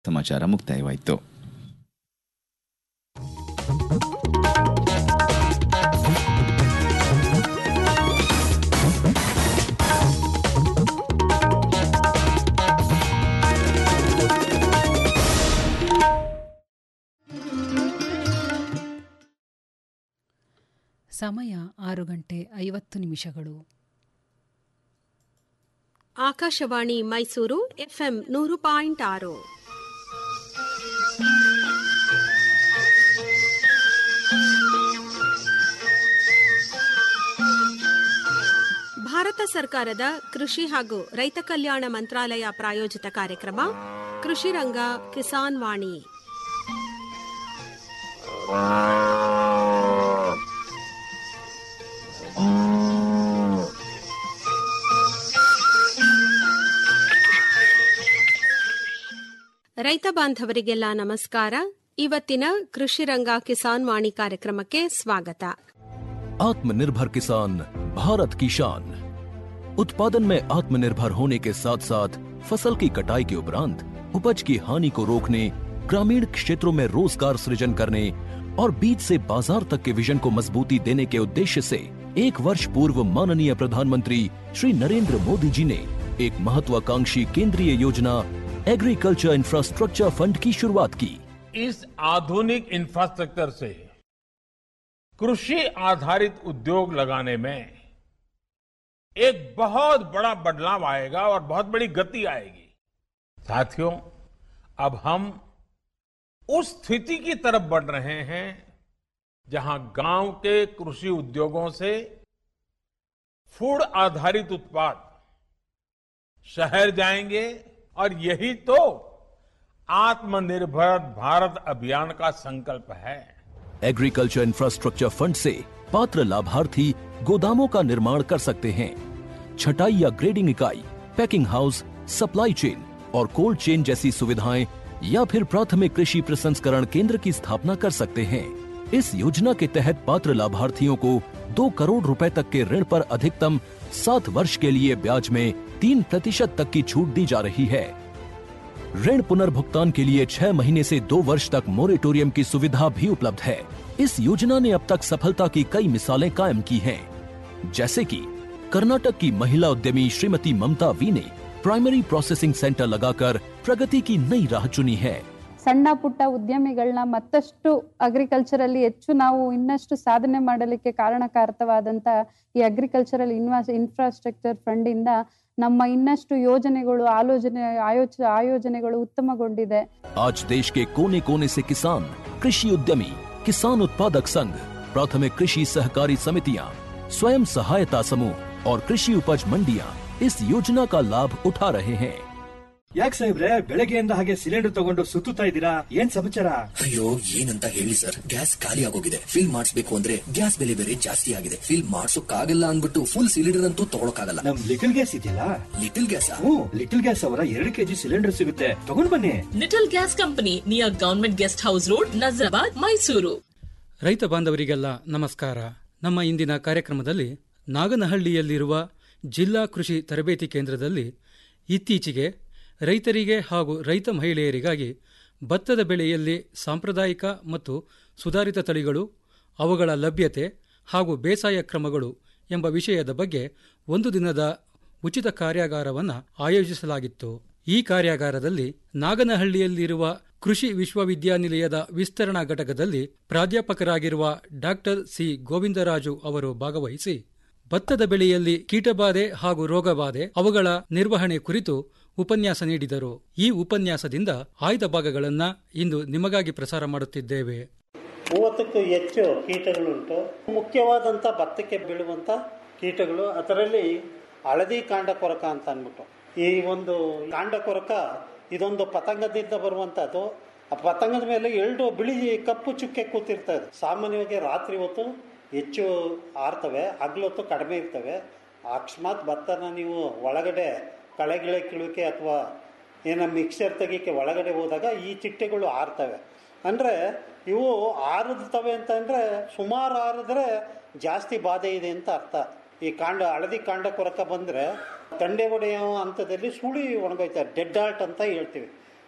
ಸಮಾಚಾರ ಮುಕ್ತಾಯವಾಯಿತು ಸಮಯ ಆರು ಗಂಟೆ ಐವತ್ತು ನಿಮಿಷಗಳು ಆಕಾಶವಾಣಿ ಮೈಸೂರು ಎಫ್ಎಂ ನೂರು ಪಾಯಿಂಟ್ ಆರು ಭಾರತ ಸರ್ಕಾರದ ಕೃಷಿ ಹಾಗೂ ರೈತ ಕಲ್ಯಾಣ ಮಂತ್ರಾಲಯ ಪ್ರಾಯೋಜಿತ ಕಾರ್ಯಕ್ರಮ ಕೃಷಿ ರಂಗ ಕಿಸಾನ್ ವಾಣಿ ರೈತ ಬಾಂಧವರಿಗೆಲ್ಲ ನಮಸ್ಕಾರ ಇವತ್ತಿನ ಕೃಷಿ ರಂಗ ಕಿಸಾನ್ ವಾಣಿ ಕಾರ್ಯಕ್ರಮಕ್ಕೆ ಸ್ವಾಗತ आत्मनिर्भर किसान भारत की शान उत्पादन में आत्मनिर्भर होने के साथ साथ फसल की कटाई के उपरांत उपज की हानि को रोकने ग्रामीण क्षेत्रों में रोजगार सृजन करने और बीज से बाजार तक के विजन को मजबूती देने के उद्देश्य से एक वर्ष पूर्व माननीय प्रधानमंत्री श्री नरेंद्र मोदी जी ने एक महत्वाकांक्षी केंद्रीय योजना एग्रीकल्चर इंफ्रास्ट्रक्चर फंड की शुरुआत की इस आधुनिक इंफ्रास्ट्रक्चर से कृषि आधारित उद्योग लगाने में एक बहुत बड़ा बदलाव आएगा और बहुत बड़ी गति आएगी साथियों अब हम उस स्थिति की तरफ बढ़ रहे हैं जहां गांव के कृषि उद्योगों से फूड आधारित उत्पाद शहर जाएंगे और यही तो आत्मनिर्भर भारत अभियान का संकल्प है एग्रीकल्चर इंफ्रास्ट्रक्चर फंड से पात्र लाभार्थी गोदामों का निर्माण कर सकते हैं छटाई या ग्रेडिंग इकाई पैकिंग हाउस सप्लाई चेन और कोल्ड चेन जैसी सुविधाएं या फिर प्राथमिक कृषि प्रसंस्करण केंद्र की स्थापना कर सकते हैं इस योजना के तहत पात्र लाभार्थियों को दो करोड़ रुपए तक के ऋण पर अधिकतम सात वर्ष के लिए ब्याज में तीन प्रतिशत तक की छूट दी जा रही है ऋण पुनर्भुगतान के लिए छह महीने से दो वर्ष तक मोरेटोरियम की सुविधा भी उपलब्ध है इस योजना ने अब तक सफलता की कई मिसालें कायम की हैं, जैसे कि कर्नाटक की महिला उद्यमी श्रीमती ममता वी ने प्राइमरी प्रोसेसिंग सेंटर लगाकर प्रगति की नई राह चुनी है ಸಣ್ಣ ಪುಟ್ಟ ಉದ್ಯಮಿಗಳನ್ನ ಮತ್ತಷ್ಟು ಅಗ್ರಿಕಲ್ಚರಲ್ಲಿ ಹೆಚ್ಚು ನಾವು ಇನ್ನಷ್ಟು ಸಾಧನೆ ಮಾಡಲಿಕ್ಕೆ ಕಾರಣಕಾರಕವಾದಂತ ಈ ಅಗ್ರಿಕಲ್ಚರಲ್ ಇನ್ವಾಸ್ ಇನ್ಫ್ರಾಸ್ಟ್ರಕ್ಚರ್ ಫಂಡ್ ಇಂದ ನಮ್ಮ ಇನ್ನಷ್ಟು ಯೋಜನೆಗಳು ಆಲೋಚನೆ ಆಯೋಚ ಆಯೋಜನೆಗಳು ಉತ್ತಮಗೊಂಡಿದೆ आज देश के कोने कोने से किसान कृषि उद्यमी किसान उत्पादक संघ प्राथमिक कृषि सहकारी समितियां स्वयं सहायता समूह और कृषि उपज मंडियां इस योजना का लाभ उठा रहे हैं ಯಾಕೆ ಸಾಹೇಬ್ರೆ ಬೆಳಗ್ಗೆಯಿಂದ ಹಾಗೆ ಸಿಲಿಂಡರ್ ತಗೊಂಡು ಸುತ್ತುತ್ತಾ ಇದ್ದೀರಾ ಏನ್ ಸಮಾಚಾರ ಅಯ್ಯೋ ಏನಂತ ಹೇಳಿ ಸರ್ ಗ್ಯಾಸ್ ಖಾಲಿ ಆಗೋಗಿದೆ ಫಿಲ್ ಮಾಡಿಸ್ಬೇಕು ಅಂದ್ರೆ ಗ್ಯಾಸ್ ಬೆಲೆ ಬೇರೆ ಜಾಸ್ತಿ ಆಗಿದೆ ಫಿಲ್ ಮಾಡ್ಸೋಕ್ಕಾಗಲ್ಲ ಅಂದ್ಬಿಟ್ಟು ಫುಲ್ ಸಿಲಿಂಡರ್ ಅಂತೂ ತಗೊಳಕಾಗಲ್ಲ ನಮ್ ಲಿಟಲ್ ಗ್ಯಾಸ್ ಇದೆಯಲ್ಲ ಲಿಟಲ್ ಗ್ಯಾಸ್ ಹ್ಞೂ ಲಿಟಲ್ ಗ್ಯಾಸ್ ಅವರ ಎರಡು ಕೆಜಿ ಸಿಲಿಂಡರ್ ಸಿಗುತ್ತೆ ತಗೊಂಡ್ ಬನ್ನಿ little gas company near government guest house road Nazarabad Mysuru ರೈತ ಬಾಂಧವರಿಗೆಲ್ಲ ನಮಸ್ಕಾರ ನಮ್ಮ ಇಂದಿನ ಕಾರ್ಯಕ್ರಮದಲ್ಲಿ ನಾಗನಹಳ್ಳಿಯಲ್ಲಿರುವ ಜಿಲ್ಲಾ ಕೃಷಿ ತರಬೇತಿ ಕೇಂದ್ರದಲ್ಲಿ ಇತ್ತೀಚೆಗೆ ರೈತರಿಗೆ ಹಾಗೂ ರೈತ ಮಹಿಳೆಯರಿಗಾಗಿ ಭತ್ತದ ಬೆಳೆಯಲ್ಲಿ ಸಾಂಪ್ರದಾಯಿಕ ಮತ್ತು ಸುಧಾರಿತ ತಳಿಗಳು ಅವುಗಳ ಲಭ್ಯತೆ ಹಾಗೂ ಬೇಸಾಯ ಕ್ರಮಗಳು ಎಂಬ ವಿಷಯದ ಬಗ್ಗೆ ಒಂದು ದಿನದ ಉಚಿತ ಕಾರ್ಯಾಗಾರವನ್ನು ಆಯೋಜಿಸಲಾಗಿತ್ತು ಈ ಕಾರ್ಯಾಗಾರದಲ್ಲಿ ನಾಗನಹಳ್ಳಿಯಲ್ಲಿರುವ ಕೃಷಿ ವಿಶ್ವವಿದ್ಯಾನಿಲಯದ ವಿಸ್ತರಣಾ ಘಟಕದಲ್ಲಿ ಪ್ರಾಧ್ಯಾಪಕರಾಗಿರುವ ಡಾಕ್ಟರ್ ಸಿ ಗೋವಿಂದರಾಜು ಅವರು ಭಾಗವಹಿಸಿ ಭತ್ತದ ಬೆಳೆಯಲ್ಲಿ ಕೀಟಬಾಧೆ ಹಾಗೂ ರೋಗಬಾಧೆ ಅವುಗಳ ನಿರ್ವಹಣೆ ಕುರಿತು ಉಪನ್ಯಾಸ ನೀಡಿದರು ಈ ಉಪನ್ಯಾಸದಿಂದ ಆಯ್ದ ಭಾಗಗಳನ್ನ ಇಂದು ನಿಮಗಾಗಿ ಪ್ರಸಾರ ಮಾಡುತ್ತಿದ್ದೇವೆ ಮೂವತ್ತಕ್ಕೂ ಹೆಚ್ಚು ಕೀಟಗಳುಂಟು ಮುಖ್ಯವಾದಂಥ ಭತ್ತಕ್ಕೆ ಬೀಳುವಂಥ ಕೀಟಗಳು ಅದರಲ್ಲಿ ಹಳದಿ ಕಾಂಡ ಕೊರಕ ಅಂತ ಅಂದ್ಬಿಟ್ಟು ಈ ಒಂದು ಕಾಂಡ ಕೊರಕ ಇದೊಂದು ಪತಂಗದಿಂದ ಬರುವಂಥದ್ದು ಆ ಪತಂಗದ ಮೇಲೆ ಎರಡು ಬಿಳಿ ಕಪ್ಪು ಚುಕ್ಕೆ ಕೂತಿರ್ತದೆ ಸಾಮಾನ್ಯವಾಗಿ ರಾತ್ರಿ ಹೊತ್ತು ಹೆಚ್ಚು ಆರ್ತವೆ ಹಗಲೊತ್ತು ಕಡಿಮೆ ಇರ್ತವೆ ಅಕಸ್ಮಾತ್ ಭತ್ತನ ನೀವು ಒಳಗಡೆ ಕಳೆಗಿಳೆ ಕೀಳುವಿಕೆ ಅಥವಾ ಏನೋ ಮಿಕ್ಸರ್ ತೆಗಿಕೆ ಒಳಗಡೆ ಹೋದಾಗ ಈ ಚಿಟ್ಟೆಗಳು ಆರ್ತವೆ ಅಂದರೆ ಇವು ಆರುತ್ತವೆ ಅಂತಂದರೆ ಸುಮಾರು ಆರಿದ್ರೆ ಜಾಸ್ತಿ ಬಾಧೆ ಇದೆ ಅಂತ ಅರ್ಥ ಈ ಕಾಂಡ ಹಳದಿ ಕಾಂಡ ಕೊರಕ ಬಂದರೆ ತಂಡೆ ಒಡೆಯೋ ಹಂತದಲ್ಲಿ ಸುಳಿ ಒಣಗೋಯ್ತಾರೆ ಡೆಡ್ ಆಲ್ಟ್ ಅಂತ ಹೇಳ್ತೀವಿ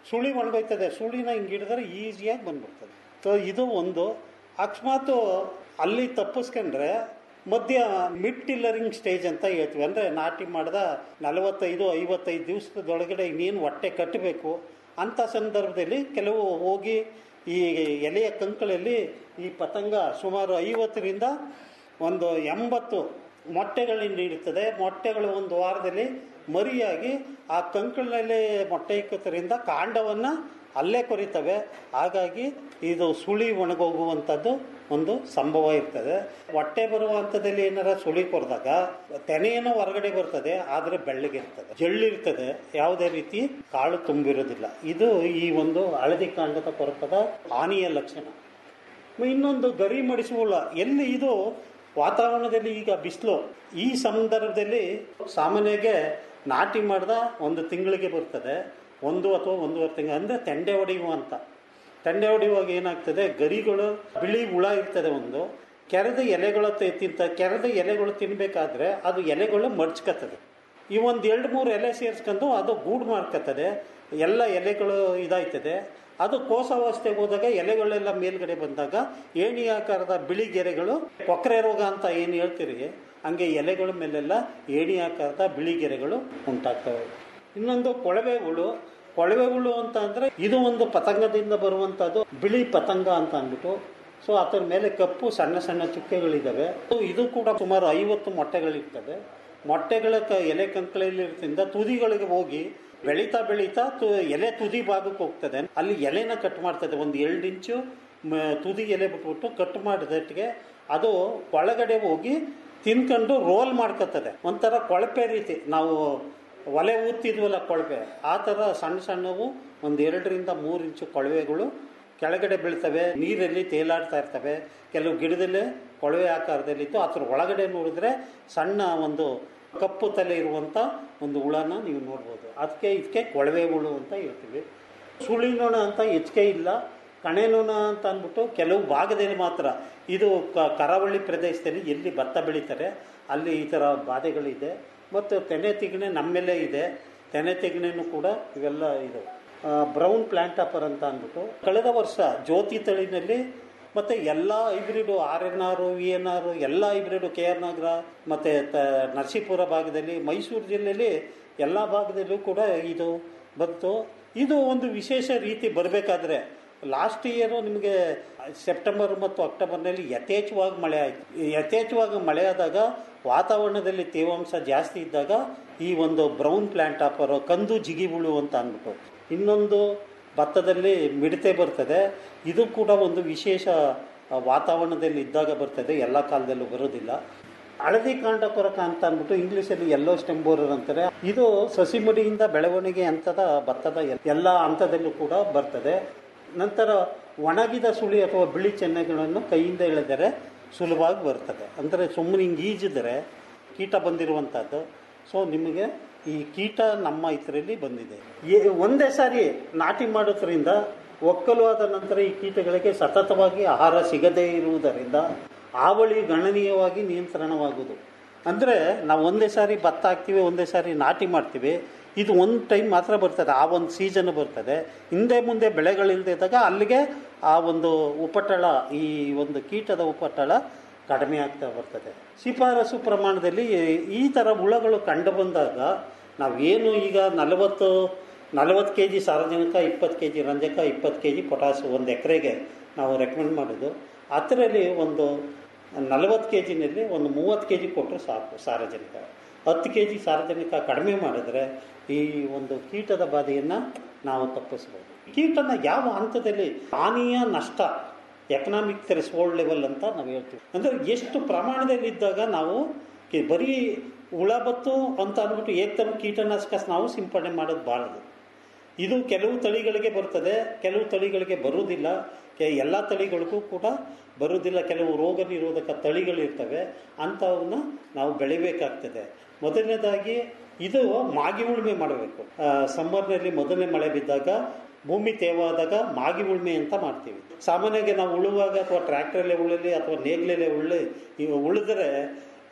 ಸುಳಿ ಒಣಗೋಯ್ತದೆ ಸುಳಿನ ಹಿಂಗೆ ಹಿಡಿದ್ರೆ ಈಸಿಯಾಗಿ ಬಂದ್ಬಿಡ್ತದೆ ಸೊ ಇದು ಒಂದು ಅಕಸ್ಮಾತ್ ಅಲ್ಲಿ ತಪ್ಪಿಸ್ಕೊಂಡ್ರೆ ಮಧ್ಯ ಮಿಡ್ ಟಿಲ್ಲರಿಂಗ್ ಸ್ಟೇಜ್ ಅಂತ ಹೇಳ್ತೀವಿ ಅಂದರೆ ನಾಟಿ ಮಾಡಿದ ನಲವತ್ತೈದು ಐವತ್ತೈದು ದಿವಸದೊಳಗಡೆ ಇನ್ನೇನು ಹೊಟ್ಟೆ ಕಟ್ಟಬೇಕು ಅಂಥ ಸಂದರ್ಭದಲ್ಲಿ ಕೆಲವು ಹೋಗಿ ಈ ಎಲೆಯ ಕಂಕಳಲ್ಲಿ ಈ ಪತಂಗ ಸುಮಾರು ಐವತ್ತರಿಂದ ಒಂದು ಎಂಬತ್ತು ಮೊಟ್ಟೆಗಳಿಂದ ಇಡುತ್ತದೆ ಮೊಟ್ಟೆಗಳು ಒಂದು ವಾರದಲ್ಲಿ ಮರಿಯಾಗಿ ಆ ಕಂಕಳಿನಲ್ಲಿ ಮೊಟ್ಟೆ ಇಕ್ಕೋದ್ರಿಂದ ಕಾಂಡವನ್ನು ಅಲ್ಲೇ ಕೊರಿತವೆ ಹಾಗಾಗಿ ಇದು ಸುಳಿ ಒಣಗೋಗುವಂಥದ್ದು ಒಂದು ಸಂಭವ ಇರ್ತದೆ ಹೊಟ್ಟೆ ಬರುವ ಹಂತದಲ್ಲಿ ಏನಾರ ಸುಳಿ ಕೊರೆದಾಗ ತೆನೆಯನ್ನು ಹೊರಗಡೆ ಬರ್ತದೆ ಆದರೆ ಬೆಳ್ಳಗಿರ್ತದೆ ಜಳ್ಳಿರ್ತದೆ ಯಾವುದೇ ರೀತಿ ಕಾಳು ತುಂಬಿರೋದಿಲ್ಲ ಇದು ಈ ಒಂದು ಹಳದಿ ಕಾಂಡದ ಕೊರಕದ ಹಾನಿಯ ಲಕ್ಷಣ ಇನ್ನೊಂದು ಗರಿ ಮಡಿಸುವ ಹುಳ ಎಲ್ಲಿ ಇದು ವಾತಾವರಣದಲ್ಲಿ ಈಗ ಬಿಸಿಲು ಈ ಸಂದರ್ಭದಲ್ಲಿ ಸಾಮಾನ್ಯಗೆ ನಾಟಿ ಮಾಡಿದ ಒಂದು ತಿಂಗಳಿಗೆ ಬರ್ತದೆ ಒಂದು ಅಥವಾ ಒಂದೂವರೆ ತಿಂಗಳು ಅಂದರೆ ತೆಂಡೆ ಹೊಡೆಯುವ ಅಂತ ತೆಂಡೆ ಹೊಡೆಯುವಾಗ ಏನಾಗ್ತದೆ ಗರಿಗಳು ಬಿಳಿ ಹುಳ ಇರ್ತದೆ ಒಂದು ಕೆರೆದ ಎಲೆಗಳ ತಿ- ತಿಂತ ಕೆರೆದ ಎಲೆಗಳು ತಿನ್ನಬೇಕಾದ್ರೆ ಅದು ಎಲೆಗಳು ಮಡ್ಚ್ಕತ್ತದೆ ಈ ಒಂದು ಎರಡು ಮೂರು ಎಲೆ ಸೇರಿಸ್ಕೊಂಡು ಅದು ಗೂಡು ಮಾಡ್ಕೊತದೆ ಎಲ್ಲ ಎಲೆಗಳು ಇದಾಯ್ತದೆ ಅದು ಕೋಸಾವಸ್ಥೆಗೆ ಹೋದಾಗ ಎಲೆಗಳೆಲ್ಲ ಮೇಲ್ಗಡೆ ಬಂದಾಗ ಏಣಿ ಆಕಾರದ ಬಿಳಿ ಗೆರೆಗಳು ಕೊಕ್ಕರೆ ರೋಗ ಅಂತ ಏನು ಹೇಳ್ತೀರಿ ಹಂಗೆ ಎಲೆಗಳ ಮೇಲೆಲ್ಲ ಏಣಿ ಆಕಾರದ ಬಿಳಿ ಗೆರೆಗಳು ಉಂಟಾಗ್ತವೆ ಇನ್ನೊಂದು ಕೊಳವೆ ಹುಳು ಕೊಳವೆ ಹುಳು ಅಂತ ಅಂದರೆ ಇದು ಒಂದು ಪತಂಗದಿಂದ ಬರುವಂಥದ್ದು ಬಿಳಿ ಪತಂಗ ಅಂತ ಅಂದ್ಬಿಟ್ಟು ಸೊ ಅದರ ಮೇಲೆ ಕಪ್ಪು ಸಣ್ಣ ಸಣ್ಣ ಚುಕ್ಕೆಗಳಿದ್ದಾವೆ ಇದು ಕೂಡ ಸುಮಾರು ಐವತ್ತು ಮೊಟ್ಟೆಗಳಿರ್ತವೆ ಮೊಟ್ಟೆಗಳ ಕ ಎಲೆ ಕಂಕಳಲ್ಲಿರೋದ್ರಿಂದ ತುದಿಗಳಿಗೆ ಹೋಗಿ ಬೆಳೀತಾ ಬೆಳೀತಾ ತು ಎಲೆ ತುದಿ ಭಾಗಕ್ಕೆ ಹೋಗ್ತದೆ ಅಲ್ಲಿ ಎಲೆನ ಕಟ್ ಮಾಡ್ತದೆ ಒಂದು ಎರಡು ಇಂಚು ಮ- ತುದಿ ಎಲೆ ಬಿಟ್ಬಿಟ್ಟು ಕಟ್ ಮಾಡಿದಟ್ಟಿಗೆ ಅದು ಒಳಗಡೆ ಹೋಗಿ ತಿನ್ಕೊಂಡು ರೋಲ್ ಮಾಡ್ಕೊತದೆ ಒಂಥರ ಕೊಳಪೆ ರೀತಿ ನಾವು ಒಲೆ ಊದ್ತಿದ್ವಲ್ಲ ಕೊಳವೆ ಆ ಥರ ಸಣ್ಣ ಸಣ್ಣವು ಒಂದು ಎರಡರಿಂದ ಮೂರು ಇಂಚು ಕೊಳವೆಗಳು ಕೆಳಗಡೆ ಬೀಳ್ತವೆ ನೀರಲ್ಲಿ ತೇಲಾಡ್ತಾ ಇರ್ತವೆ ಕೆಲವು ಗಿಡದಲ್ಲೇ ಕೊಳವೆ ಆಕಾರದಲ್ಲಿತ್ತು ಅದ್ರ ಒಳಗಡೆ ನೋಡಿದ್ರೆ ಸಣ್ಣ ಒಂದು ಕಪ್ಪು ತಲೆ ಇರುವಂಥ ಒಂದು ಹುಳನ ನೀವು ನೋಡ್ಬೋದು ಅದಕ್ಕೆ ಇದಕ್ಕೆ ಕೊಳವೆ ಹುಳು ಅಂತ ಹೇಳ್ತೀವಿ ಸುಳಿ ನೊಣ ಅಂತ ಹೆಚ್ಚಿಗೆ ಇಲ್ಲ ಕಣೆ ನೊಣ ಅಂತ ಅಂದ್ಬಿಟ್ಟು ಕೆಲವು ಭಾಗದಲ್ಲಿ ಮಾತ್ರ ಇದು ಕ ಕರಾವಳಿ ಪ್ರದೇಶದಲ್ಲಿ ಎಲ್ಲಿ ಭತ್ತ ಬೆಳೀತಾರೆ ಅಲ್ಲಿ ಈ ಥರ ಬಾಧೆಗಳಿದೆ ಮತ್ತು ತೆನೆ ತಿಗಣೆ ನಮ್ಮೆಲ್ಲೇ ಇದೆ ತೆನೆ ತಿಗಣೆನೂ ಕೂಡ ಇವೆಲ್ಲ ಇದು ಬ್ರೌನ್ ಪ್ಲಾಂಟಾಪರ್ ಅಂತ ಅಂದ್ಬಿಟ್ಟು ಕಳೆದ ವರ್ಷ ಜ್ಯೋತಿ ತಳಿನಲ್ಲಿ ಮತ್ತು ಎಲ್ಲ hybrid R N R V N R ಎಲ್ಲ ಹೈಬ್ರಿಡು ಕೆ ಆರ್ ನಗರ ಮತ್ತು ತ ನರಸೀಪುರ ಭಾಗದಲ್ಲಿ ಮೈಸೂರು ಜಿಲ್ಲೆಯಲ್ಲಿ ಎಲ್ಲ ಭಾಗದಲ್ಲೂ ಕೂಡ ಇದು ಬಂತು ಇದು ಒಂದು ವಿಶೇಷ ರೀತಿ ಬರಬೇಕಾದ್ರೆ ಲಾಸ್ಟ್ ಇಯರು ನಿಮಗೆ ಸೆಪ್ಟೆಂಬರ್ ಮತ್ತು ಅಕ್ಟೋಬರ್ನಲ್ಲಿ ಯಥೇಚ್ಛವಾಗಿ ಮಳೆ ಆಯಿತು ಯಥೇಚ್ಛವಾಗಿ ಮಳೆ ಆದಾಗ ವಾತಾವರಣದಲ್ಲಿ ತೇವಾಂಶ ಜಾಸ್ತಿ ಇದ್ದಾಗ ಈ ಒಂದು ಬ್ರೌನ್ ಪ್ಲ್ಯಾಂಟ್ ಆಪರು ಕಂದು ಜಿಗಿ ಹುಳು ಅಂತ ಅಂದ್ಬಿಟ್ಟು ಇನ್ನೊಂದು ಭತ್ತದಲ್ಲಿ ಮಿಡತೆ ಬರ್ತದೆ ಇದು ಕೂಡ ಒಂದು ವಿಶೇಷ ಆ, ವಾತಾವರಣದಲ್ಲಿ ಇದ್ದಾಗ ಬರ್ತದೆ ಎಲ್ಲ ಕಾಲದಲ್ಲೂ ಬರೋದಿಲ್ಲ ಹಳದಿ ಕಾಂಡ ಕೊರಕ ಅಂತ ಅಂದ್ಬಿಟ್ಟು ಇಂಗ್ಲೀಷಲ್ಲಿ ಎಲ್ಲೋ ಸ್ಟೆಂಬೋರರ್ ಅಂತಾರೆ ಇದು ಸಸಿಮಡಿಯಿಂದ ಬೆಳವಣಿಗೆ ಹಂತದ ಭತ್ತದ ಎಲ್- ಎಲ್ಲ ಹಂತದಲ್ಲೂ ಕೂಡ ಬರ್ತದೆ ನಂತರ ಒಣಗಿದ ಸುಳಿ ಅಥವಾ ಬಿಳಿ ಚೆನ್ನೆಗಳನ್ನು ಕೈಯಿಂದ ಎಳೆದರೆ ಸುಲಭವಾಗಿ ಬರ್ತದೆ ಅಂದರೆ ಸುಮ್ಮನೆ ಹಿಂಗೆ ಈಜಿದರೆ ಕೀಟ ಬಂದಿರುವಂಥದ್ದು ಸೊ ನಿಮಗೆ ಈ ಕೀಟ ನಮ್ಮ ಇದರಲ್ಲಿ ಬಂದಿದೆ ಏ- ಒಂದೇ ಸಾರಿ ನಾಟಿ ಮಾಡೋದ್ರಿಂದ ಒಕ್ಕಲು ಆದ ನಂತರ ಈ ಕೀಟಗಳಿಗೆ ಸತತವಾಗಿ ಆಹಾರ ಸಿಗದೇ ಇರುವುದರಿಂದ ಹಾವಳಿ ಗಣನೀಯವಾಗಿ ನಿಯಂತ್ರಣವಾಗುವುದು ಅಂದರೆ ನಾವು ಒಂದೇ ಸಾರಿ ಭತ್ತ ಹಾಕ್ತೀವಿ ಒಂದೇ ಸಾರಿ ನಾಟಿ ಮಾಡ್ತೀವಿ ಇದು ಒಂದು ಟೈಮ್ ಮಾತ್ರ ಬರ್ತದೆ ಆ ಒಂದು ಸೀಸನ್ ಬರ್ತದೆ ಹಿಂದೆ ಮುಂದೆ ಬೆಳೆಗಳಿಲ್ಲದೆ ಇದ್ದಾಗ ಅಲ್ಲಿಗೆ ಆ ಒಂದು ಉಪಟಳ ಈ ಒಂದು ಕೀಟದ ಉಪಟಳ ಕಡಿಮೆ ಆಗ್ತಾ ಬರ್ತದೆ ಶಿಫಾರಸು ಪ್ರಮಾಣದಲ್ಲಿ ಈ ಥರ ಹುಳಗಳು ಕಂಡು ಬಂದಾಗ ನಾವೇನು ಈಗ ನಲವತ್ತು ನಲವತ್ತು ಕೆ ಜಿ ಸಾರಜನಕ ಇಪ್ಪತ್ತು ಕೆ ಜಿ ರಂಜಕ ಇಪ್ಪತ್ತು ಕೆ ಜಿ ಪೊಟಾಸು ಒಂದು ಎಕರೆಗೆ ನಾವು ರೆಕಮೆಂಡ್ ಮಾಡೋದು ಅದರಲ್ಲಿ ಒಂದು ನಲವತ್ತು ಕೆ ಜಿನಲ್ಲಿ ಒಂದು ಮೂವತ್ತು ಕೆ ಜಿ ಕೊಟ್ಟರೆ ಸಾಕು ಸಾರಜನಕ ಹತ್ತು ಕೆ ಜಿ ಸಾರಜನಕ ಕಡಿಮೆ ಮಾಡಿದ್ರೆ ಈ ಒಂದು ಕೀಟದ ಬಾಧೆಯನ್ನು ನಾವು ತಪ್ಪಿಸ್ಬೋದು ಕೀಟನ ಯಾವ ಹಂತದಲ್ಲಿ ಹಾನಿಯ ನಷ್ಟ ಎಕನಾಮಿಕ್ ಥ್ರೆಸ್ಹೋಲ್ಡ್ ಲೆವೆಲ್ ಅಂತ ನಾವು ಹೇಳ್ತೀವಿ ಅಂದರೆ ಎಷ್ಟು ಪ್ರಮಾಣದಲ್ಲಿ ಇದ್ದಾಗ ನಾವು ಕಿ- ಬರೀ ಹುಳ ಬತ್ತು ಅಂತ ಅಂದ್ಬಿಟ್ಟು ಏಕ್ದಮ್ ಕೀಟನಾಶಕ ನಾವು ಸಿಂಪಡಣೆ ಮಾಡೋದು ಬಾರದು ಇದು ಕೆಲವು ತಳಿಗಳಿಗೆ ಬರ್ತದೆ ಕೆಲವು ತಳಿಗಳಿಗೆ ಬರುವುದಿಲ್ಲ ಕೆ ಎಲ್ಲ ತಳಿಗಳಿಗೂ ಕೂಡ ಬರುವುದಿಲ್ಲ ಕೆಲವು ರೋಗ ನಿರೋಧಕ ತಳಿಗಳಿರ್ತವೆ ಅಂಥವನ್ನ ನಾವು ಬೆಳಿಬೇಕಾಗ್ತದೆ ಮೊದಲನೇದಾಗಿ ಇದು ಮಾಗಿ ಉಳುಮೆ ಮಾಡಬೇಕು ಸಮ್ಮರ್ನಲ್ಲಿ ಮೊದಲನೇ ಮಳೆ ಬಿದ್ದಾಗ ಭೂಮಿ ತೇವಾದಾಗ ಮಾಗಿ ಉಳುಮೆ ಅಂತ ಮಾಡ್ತೀವಿ ಸಾಮಾನ್ಯವಾಗಿ ನಾವು ಉಳುವಾಗ ಅಥವಾ ಟ್ರ್ಯಾಕ್ಟ್ರಲ್ಲೇ ಉಳಲಿ ಅಥವಾ ನೇಗ್ಲಲ್ಲೇ ಉಳ್ಳಿ ಇವು ಉಳಿದ್ರೆ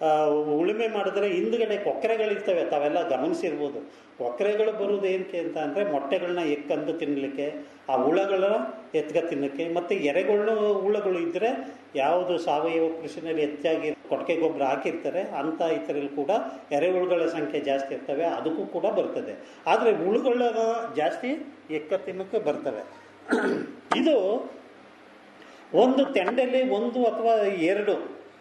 ಆ, ಉಳುಮೆ ಮಾಡಿದ್ರೆ ಹಿಂದ್ಗಡೆ ಕೊಕ್ಕರೆಗಳಿರ್ತವೆ ತಾವೆಲ್ಲ ಗಮನಿಸಿರ್ಬೋದು ಕೊಕ್ಕರೆಗಳು ಬರುವುದು ಏನಕ್ಕೆ ಅಂತ ಅಂದರೆ ಮೊಟ್ಟೆಗಳನ್ನ ಎಕ್ಕಂದು ತಿನ್ನಲಿಕ್ಕೆ ಆ ಹುಳಗಳ ಎತ್ಕ ತಿನ್ನಕ್ಕೆ ಮತ್ತು ಎರೆಗಳು ಹುಳಗಳು ಇದ್ದರೆ ಯಾವುದು ಸಾವಯವ ಕೃಷಿನಲ್ಲಿ ಹೆಚ್ಚಾಗಿ ಕೊಟ್ಟಿಗೆ ಗೊಬ್ಬರ ಹಾಕಿರ್ತಾರೆ ಅಂಥ ಇದರಲ್ಲಿ ಕೂಡ ಎರೆಹುಳುಗಳ ಸಂಖ್ಯೆ ಜಾಸ್ತಿ ಇರ್ತವೆ ಅದಕ್ಕೂ ಕೂಡ ಬರ್ತದೆ ಆದರೆ ಹುಳುಗಳ ಜಾಸ್ತಿ ಎಕ್ಕ ತಿನ್ನಕ್ಕೆ ಬರ್ತವೆ ಇದು ಒಂದು ತೆಂಡಲ್ಲಿ ಒಂದು ಅಥವಾ ಎರಡು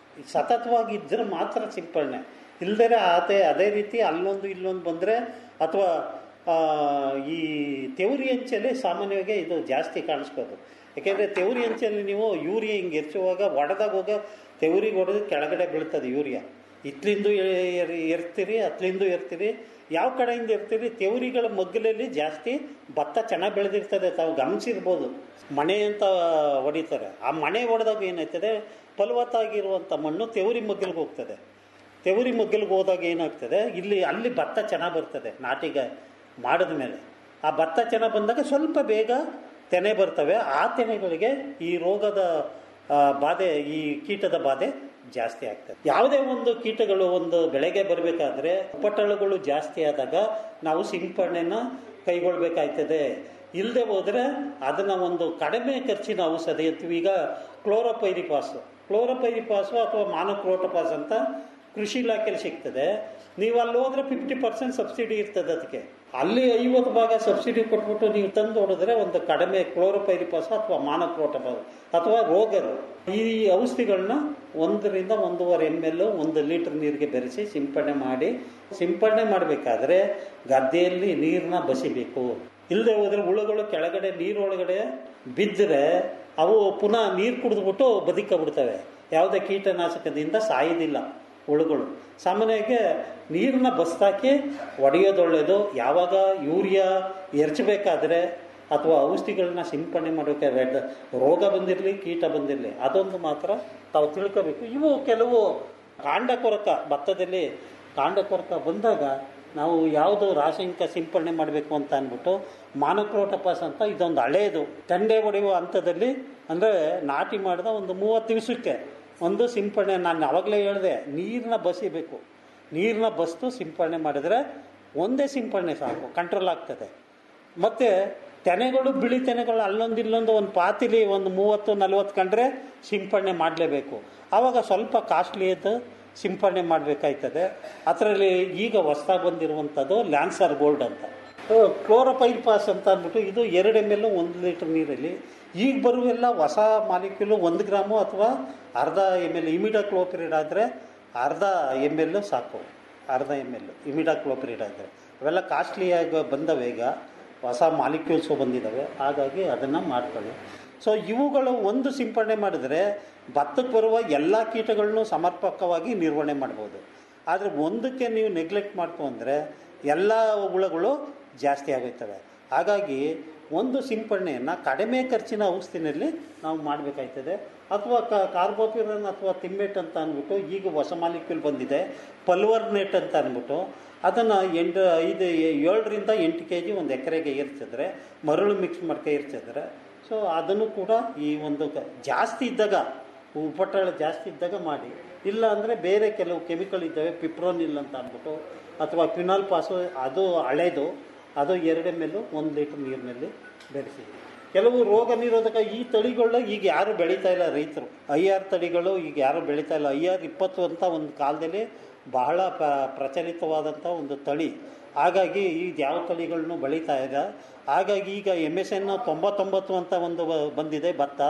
ಸತತವಾಗಿ ಇದ್ದರೆ ಮಾತ್ರ ಸಿಂಪಡಣೆ ಇಲ್ದರೆ ಅದೇ ಅದೇ ರೀತಿ ಅಲ್ಲೊಂದು ಇಲ್ಲೊಂದು ಬಂದರೆ ಅಥವಾ ಆ, ಈ ತೆವರಿ ಅಂಚಲ್ಲಿ ಸಾಮಾನ್ಯವಾಗಿ ಇದು ಜಾಸ್ತಿ ಕಾಣಿಸ್ಬೋದು ಯಾಕೆಂದರೆ ತೆವರಿ ಅಂಚಲ್ಲಿ ನೀವು ಯೂರಿಯಾ ಹಿಂಗೆ ಎರ್ಚುವಾಗ ಒಡೆದಾಗ ಹೋಗ ತೆವರಿಗೆ ಹೊಡೆದು ಕೆಳಗಡೆ ಬೀಳ್ತದೆ ಯೂರಿಯಾ ಇತ್ಲಿಂದು ಎರ್ತೀರಿ ಅತ್ಲಿಂದು ಎರ್ತೀರಿ ಯಾವ ಕಡೆಯಿಂದ ಇರ್ತೀರಿ ತೆವರಿಗಳ ಮಗ್ಗಲಲ್ಲಿ ಜಾಸ್ತಿ ಭತ್ತ ಚೆನ್ನಾಗಿ ಬೆಳೆದಿರ್ತದೆ ತಾವು ಗಮನಿಸಿರ್ಬೋದು ಮಣೆ ಅಂತ ಹೊಡಿತಾರೆ ಆ ಮಣೆ ಹೊಡೆದಾಗ ಏನಾಗ್ತದೆ ಫಲವತ್ತಾಗಿರುವಂಥ ಮಣ್ಣು ತೆವರಿ ಮಗ್ಗಲ್ಗೆ ಹೋಗ್ತದೆ ತೆವರಿ ಮಗ್ಗಲ್ಗೆ ಹೋದಾಗ ಏನಾಗ್ತದೆ ಇಲ್ಲಿ ಅಲ್ಲಿ ಭತ್ತ ಚೆನ್ನಾಗಿ ಬರ್ತದೆ ನಾಟಿಗೆ ಮಾಡಿದ ಮೇಲೆ ಆ ಭತ್ತ ಚೆನ್ನಾಗಿ ಬಂದಾಗ ಸ್ವಲ್ಪ ಬೇಗ ತೆನೆ ಬರ್ತವೆ ಆ ತೆನೆಗಳಿಗೆ ಈ ರೋಗದ ಆ, ಬಾಧೆ ಈ ಕೀಟದ ಬಾಧೆ ಜಾಸ್ತಿ ಆಗ್ತದೆ ಯಾವುದೇ ಒಂದು ಕೀಟಗಳು ಒಂದು ಬೆಳೆಗೆ ಬರಬೇಕಾದ್ರೆ ಉಪಟಳಗಳು ಜಾಸ್ತಿ ಆದಾಗ ನಾವು ಸಿಂಪಡಣೆನ ಕೈಗೊಳ್ಬೇಕಾಯ್ತದೆ ಇಲ್ಲದೆ ಹೋದರೆ ಅದನ್ನು ಒಂದು ಕಡಿಮೆ ಖರ್ಚಿನ ಔಷಧಿ ಅಂತೀವಿ ಈಗ ಕ್ಲೋರೋಪೈರಿಪಾಸು ಕ್ಲೋರೋಪೈರಿಪಾಸು ಅಥವಾ ಮಾನೋಕ್ರೋಟಪಾಸ್ ಅಂತ ಕೃಷಿ ಇಲಾಖೆಯಲ್ಲಿ ಸಿಗ್ತದೆ ನೀವು ಅಲ್ಲಿ ಹೋದ್ರೆ ಫಿಫ್ಟಿ ಪರ್ಸೆಂಟ್ ಸಬ್ಸಿಡಿ ಇರ್ತದೆ ಅದಕ್ಕೆ ಅಲ್ಲಿ ಐವತ್ತು ಭಾಗ ಸಬ್ಸಿಡಿ ಕೊಟ್ಬಿಟ್ಟು ನೀವು ತಂದು ಹೊಡೆದ್ರೆ ಒಂದು ಕಡಿಮೆ ಕ್ಲೋರೋಪೈರಿಪಾಸ್ ಅಥವಾ ಮಾನಕ್ರೋಟಪಾಸ್ ಅಥವಾ ರೋಗರು ಈ ಔಷಧಿಗಳನ್ನ ಒಂದರಿಂದ ಒಂದೂವರೆ ಎಮ್ ಎಲ್ ಒಂದು ಲೀಟರ್ ನೀರಿಗೆ ಬೆರೆಸಿ ಸಿಂಪಡಣೆ ಮಾಡಿ ಸಿಂಪಡಣೆ ಮಾಡಬೇಕಾದ್ರೆ ಗದ್ದೆಯಲ್ಲಿ ನೀರನ್ನ ಬಸಿಬೇಕು ಇಲ್ಲದೆ ಹೋದ್ರೆ ಹುಳುಗಳು ಕೆಳಗಡೆ ನೀರೊಳಗಡೆ ಬಿದ್ದರೆ ಅವು ಪುನಃ ನೀರು ಕುಡಿದ್ಬಿಟ್ಟು ಬದುಕಬಿಡ್ತವೆ ಯಾವುದೇ ಕೀಟನಾಶಕದಿಂದ ಸಾಯೋದಿಲ್ಲ ಹುಳುಗಳು ಸಾಮಾನ್ಯವಾಗಿ ನೀರನ್ನ ಬಸ್ತಾಕಿ ಒಡೆಯೋದು ಒಳ್ಳೆಯದು ಯಾವಾಗ ಯೂರಿಯಾ ಎರಚಬೇಕಾದ್ರೆ ಅಥವಾ ಔಷಧಿಗಳನ್ನ ಸಿಂಪಡಣೆ ಮಾಡಬೇಕಾದ್ರೆ ರೋಗ ಬಂದಿರಲಿ ಕೀಟ ಬಂದಿರಲಿ ಅದೊಂದು ಮಾತ್ರ ತಾವು ತಿಳ್ಕೋಬೇಕು ಇವು ಕೆಲವು ಕಾಂಡ ಕೊರಕ ಭತ್ತದಲ್ಲಿ ಕಾಂಡ ಕೊರಕ ಬಂದಾಗ ನಾವು ಯಾವುದು ರಾಸಾಯನಿಕ ಸಿಂಪಡಣೆ ಮಾಡಬೇಕು ಅಂತ ಅಂದ್ಬಿಟ್ಟು ಮಾನಕ್ರೋಟಪಾಸ್ ಅಂತ ಇದೊಂದು ಹಳೆಯದು ತಂಡೆ ಹೊಡೆಯುವ ಹಂತದಲ್ಲಿ ಅಂದರೆ ನಾಟಿ ಮಾಡಿದ ಒಂದು ಮೂವತ್ತು ದಿವಸಕ್ಕೆ ಒಂದು ಸಿಂಪಡಣೆ ನಾನು ಅವಾಗಲೇ ಹೇಳಿದೆ ನೀರನ್ನ ಬಸಿಬೇಕು ನೀರನ್ನ ಬಸ್ತು ಸಿಂಪಡಣೆ ಮಾಡಿದ್ರೆ ಒಂದೇ ಸಿಂಪಡಣೆ ಸಾಕು ಕಂಟ್ರೋಲ್ ಆಗ್ತದೆ ಮತ್ತು ತೆನೆಗಳು ಬಿಳಿ ತೆನೆಗಳು ಅಲ್ಲೊಂದು ಇಲ್ಲೊಂದು ಒಂದು ಪಾತಿಲಿ ಒಂದು ಮೂವತ್ತು ನಲ್ವತ್ತು ಕಂಡ್ರೆ ಸಿಂಪಡಣೆ ಮಾಡಲೇಬೇಕು ಆವಾಗ ಸ್ವಲ್ಪ ಕಾಸ್ಟ್ಲಿಯದ್ದು ಸಿಂಪಡಣೆ ಮಾಡಬೇಕಾಯ್ತದೆ ಅದರಲ್ಲಿ ಈಗ ಹೊಸ್ದಾಗಿ ಬಂದಿರುವಂಥದ್ದು ಲ್ಯಾನ್ಸರ್ ಗೋಲ್ಡ್ ಅಂತ ಕ್ಲೋರೋಪೈಲ್ ಪಾಸ್ ಅಂತ ಅಂದ್ಬಿಟ್ಟು ಇದು ಎರಡು ಎಮ್ ಎಲ್ ಒಂದು ಲೀಟರ್ ನೀರಲ್ಲಿ ಈಗ ಬರುವೆಲ್ಲ ಹೊಸ ಮಾಲಿಕ್ಯೂಲು ಒಂದು ಗ್ರಾಮು ಅಥವಾ ಅರ್ಧ ಎಮ್ ಎಲ್ ಇಮಿಡಾಕ್ಲೋಪಿರಿಡ್ ಆದರೆ ಅರ್ಧ ಎಮ್ ಎಲ್ ಸಾಕು ಅರ್ಧ ಎಮ್ ಎಲ್ ಇಮಿಡಾಕ್ಲೋಪಿರಿಡ್ ಆದರೆ ಅವೆಲ್ಲ ಕಾಸ್ಟ್ಲಿಯಾಗಿ ಬಂದವೆ ಈಗ ಹೊಸ ಮಾಲಿಕ್ಯೂಲ್ಸು ಬಂದಿದ್ದಾವೆ ಹಾಗಾಗಿ ಅದನ್ನು ಮಾಡ್ಕೊಳ್ಳಿ ಸೊ ಇವುಗಳು ಒಂದು ಸಿಂಪಡಣೆ ಮಾಡಿದರೆ ಭತ್ತಕ್ಕೆ ಬರುವ ಎಲ್ಲ ಕೀಟಗಳನ್ನು ಸಮರ್ಪಕವಾಗಿ ನಿರ್ವಹಣೆ ಮಾಡ್ಬೋದು ಆದರೆ ಒಂದಕ್ಕೆ ನೀವು ನೆಗ್ಲೆಕ್ಟ್ ಮಾಡ್ಕೊ ಅಂದರೆ ಎಲ್ಲ ಹುಳುಗಳು ಜಾಸ್ತಿ ಆಗೋಯ್ತವೆ ಹಾಗಾಗಿ ಒಂದು ಸಿಂಪಡಣೆಯನ್ನು ಕಡಿಮೆ ಖರ್ಚಿನ ಔಷಧಿನಲ್ಲಿ ನಾವು ಮಾಡಬೇಕಾಯ್ತದೆ ಅಥವಾ ಕ ಕಾರ್ಬೋಪಿರನ್ ಅಥವಾ ತಿಮ್ಮೆಟ್ ಅಂತ ಅಂದ್ಬಿಟ್ಟು ಈಗ ಹೊಸ ಮಾಲಿಕ್ಯೂಲ್ ಬಂದಿದೆ ಪಲ್ವರ್ನೆಟ್ ಅಂತ ಅಂದ್ಬಿಟ್ಟು ಅದನ್ನು ಎಂಟು ಐದು ಏಳರಿಂದ ಎಂಟು ಕೆ ಜಿ ಒಂದು ಎಕರೆಗೆ ಏರ್ಸಿದ್ರೆ ಮರಳು ಮಿಕ್ಸ್ ಮಾಡ್ಕೊ ಏರ್ಸಿದ್ರೆ ಸೊ ಅದನ್ನು ಕೂಡ ಈ ಒಂದು ಕ- ಜಾಸ್ತಿ ಇದ್ದಾಗ ಉಪಟಳ ಜಾಸ್ತಿ ಇದ್ದಾಗ ಮಾಡಿ ಇಲ್ಲ ಅಂದರೆ ಬೇರೆ ಕೆಲವು ಕೆಮಿಕಲ್ ಇದ್ದಾವೆ ಪಿಪ್ರೋನಿಲ್ ಅಂತ ಅಂದ್ಬಿಟ್ಟು ಅಥವಾ ಕ್ವಿನಾಲ್ ಪಾಸು ಅದು ಹಳೇದು ಅದು ಎರಡು ಎಮ್ ಎಲ್ ಒಂದು ಲೀಟ್ರ್ ನೀರಿನಲ್ಲಿ ಬೆರೆಸಿ ಕೆಲವು ರೋಗ ನಿರೋಧಕ ಈ ತಳಿಗಳನ್ನ ಈಗ ಯಾರು ಬೆಳೀತಾ ಇಲ್ಲ ರೈತರು ಐ ಆರ್ ತಳಿಗಳು ಈಗ ಯಾರು ಬೆಳೀತಾ ಇಲ್ಲ ಐ ಆರ್ ಇಪ್ಪತ್ತು ಅಂತ ಒಂದು ಕಾಲದಲ್ಲಿ ಬಹಳ ಪ ಪ್ರಚಲಿತವಾದಂಥ ಒಂದು ತಳಿ ಹಾಗಾಗಿ ಈಗ ಯಾವ ತಳಿಗಳನ್ನು ಬೆಳೀತಾ ಇಲ್ಲ ಹಾಗಾಗಿ ಈಗ ಎಮ್ ಎಸ್ ಎನ್ ತೊಂಬತ್ತೊಂಬತ್ತು ಅಂತ ಒಂದು ಬ- ಬಂದಿದೆ ಭತ್ತ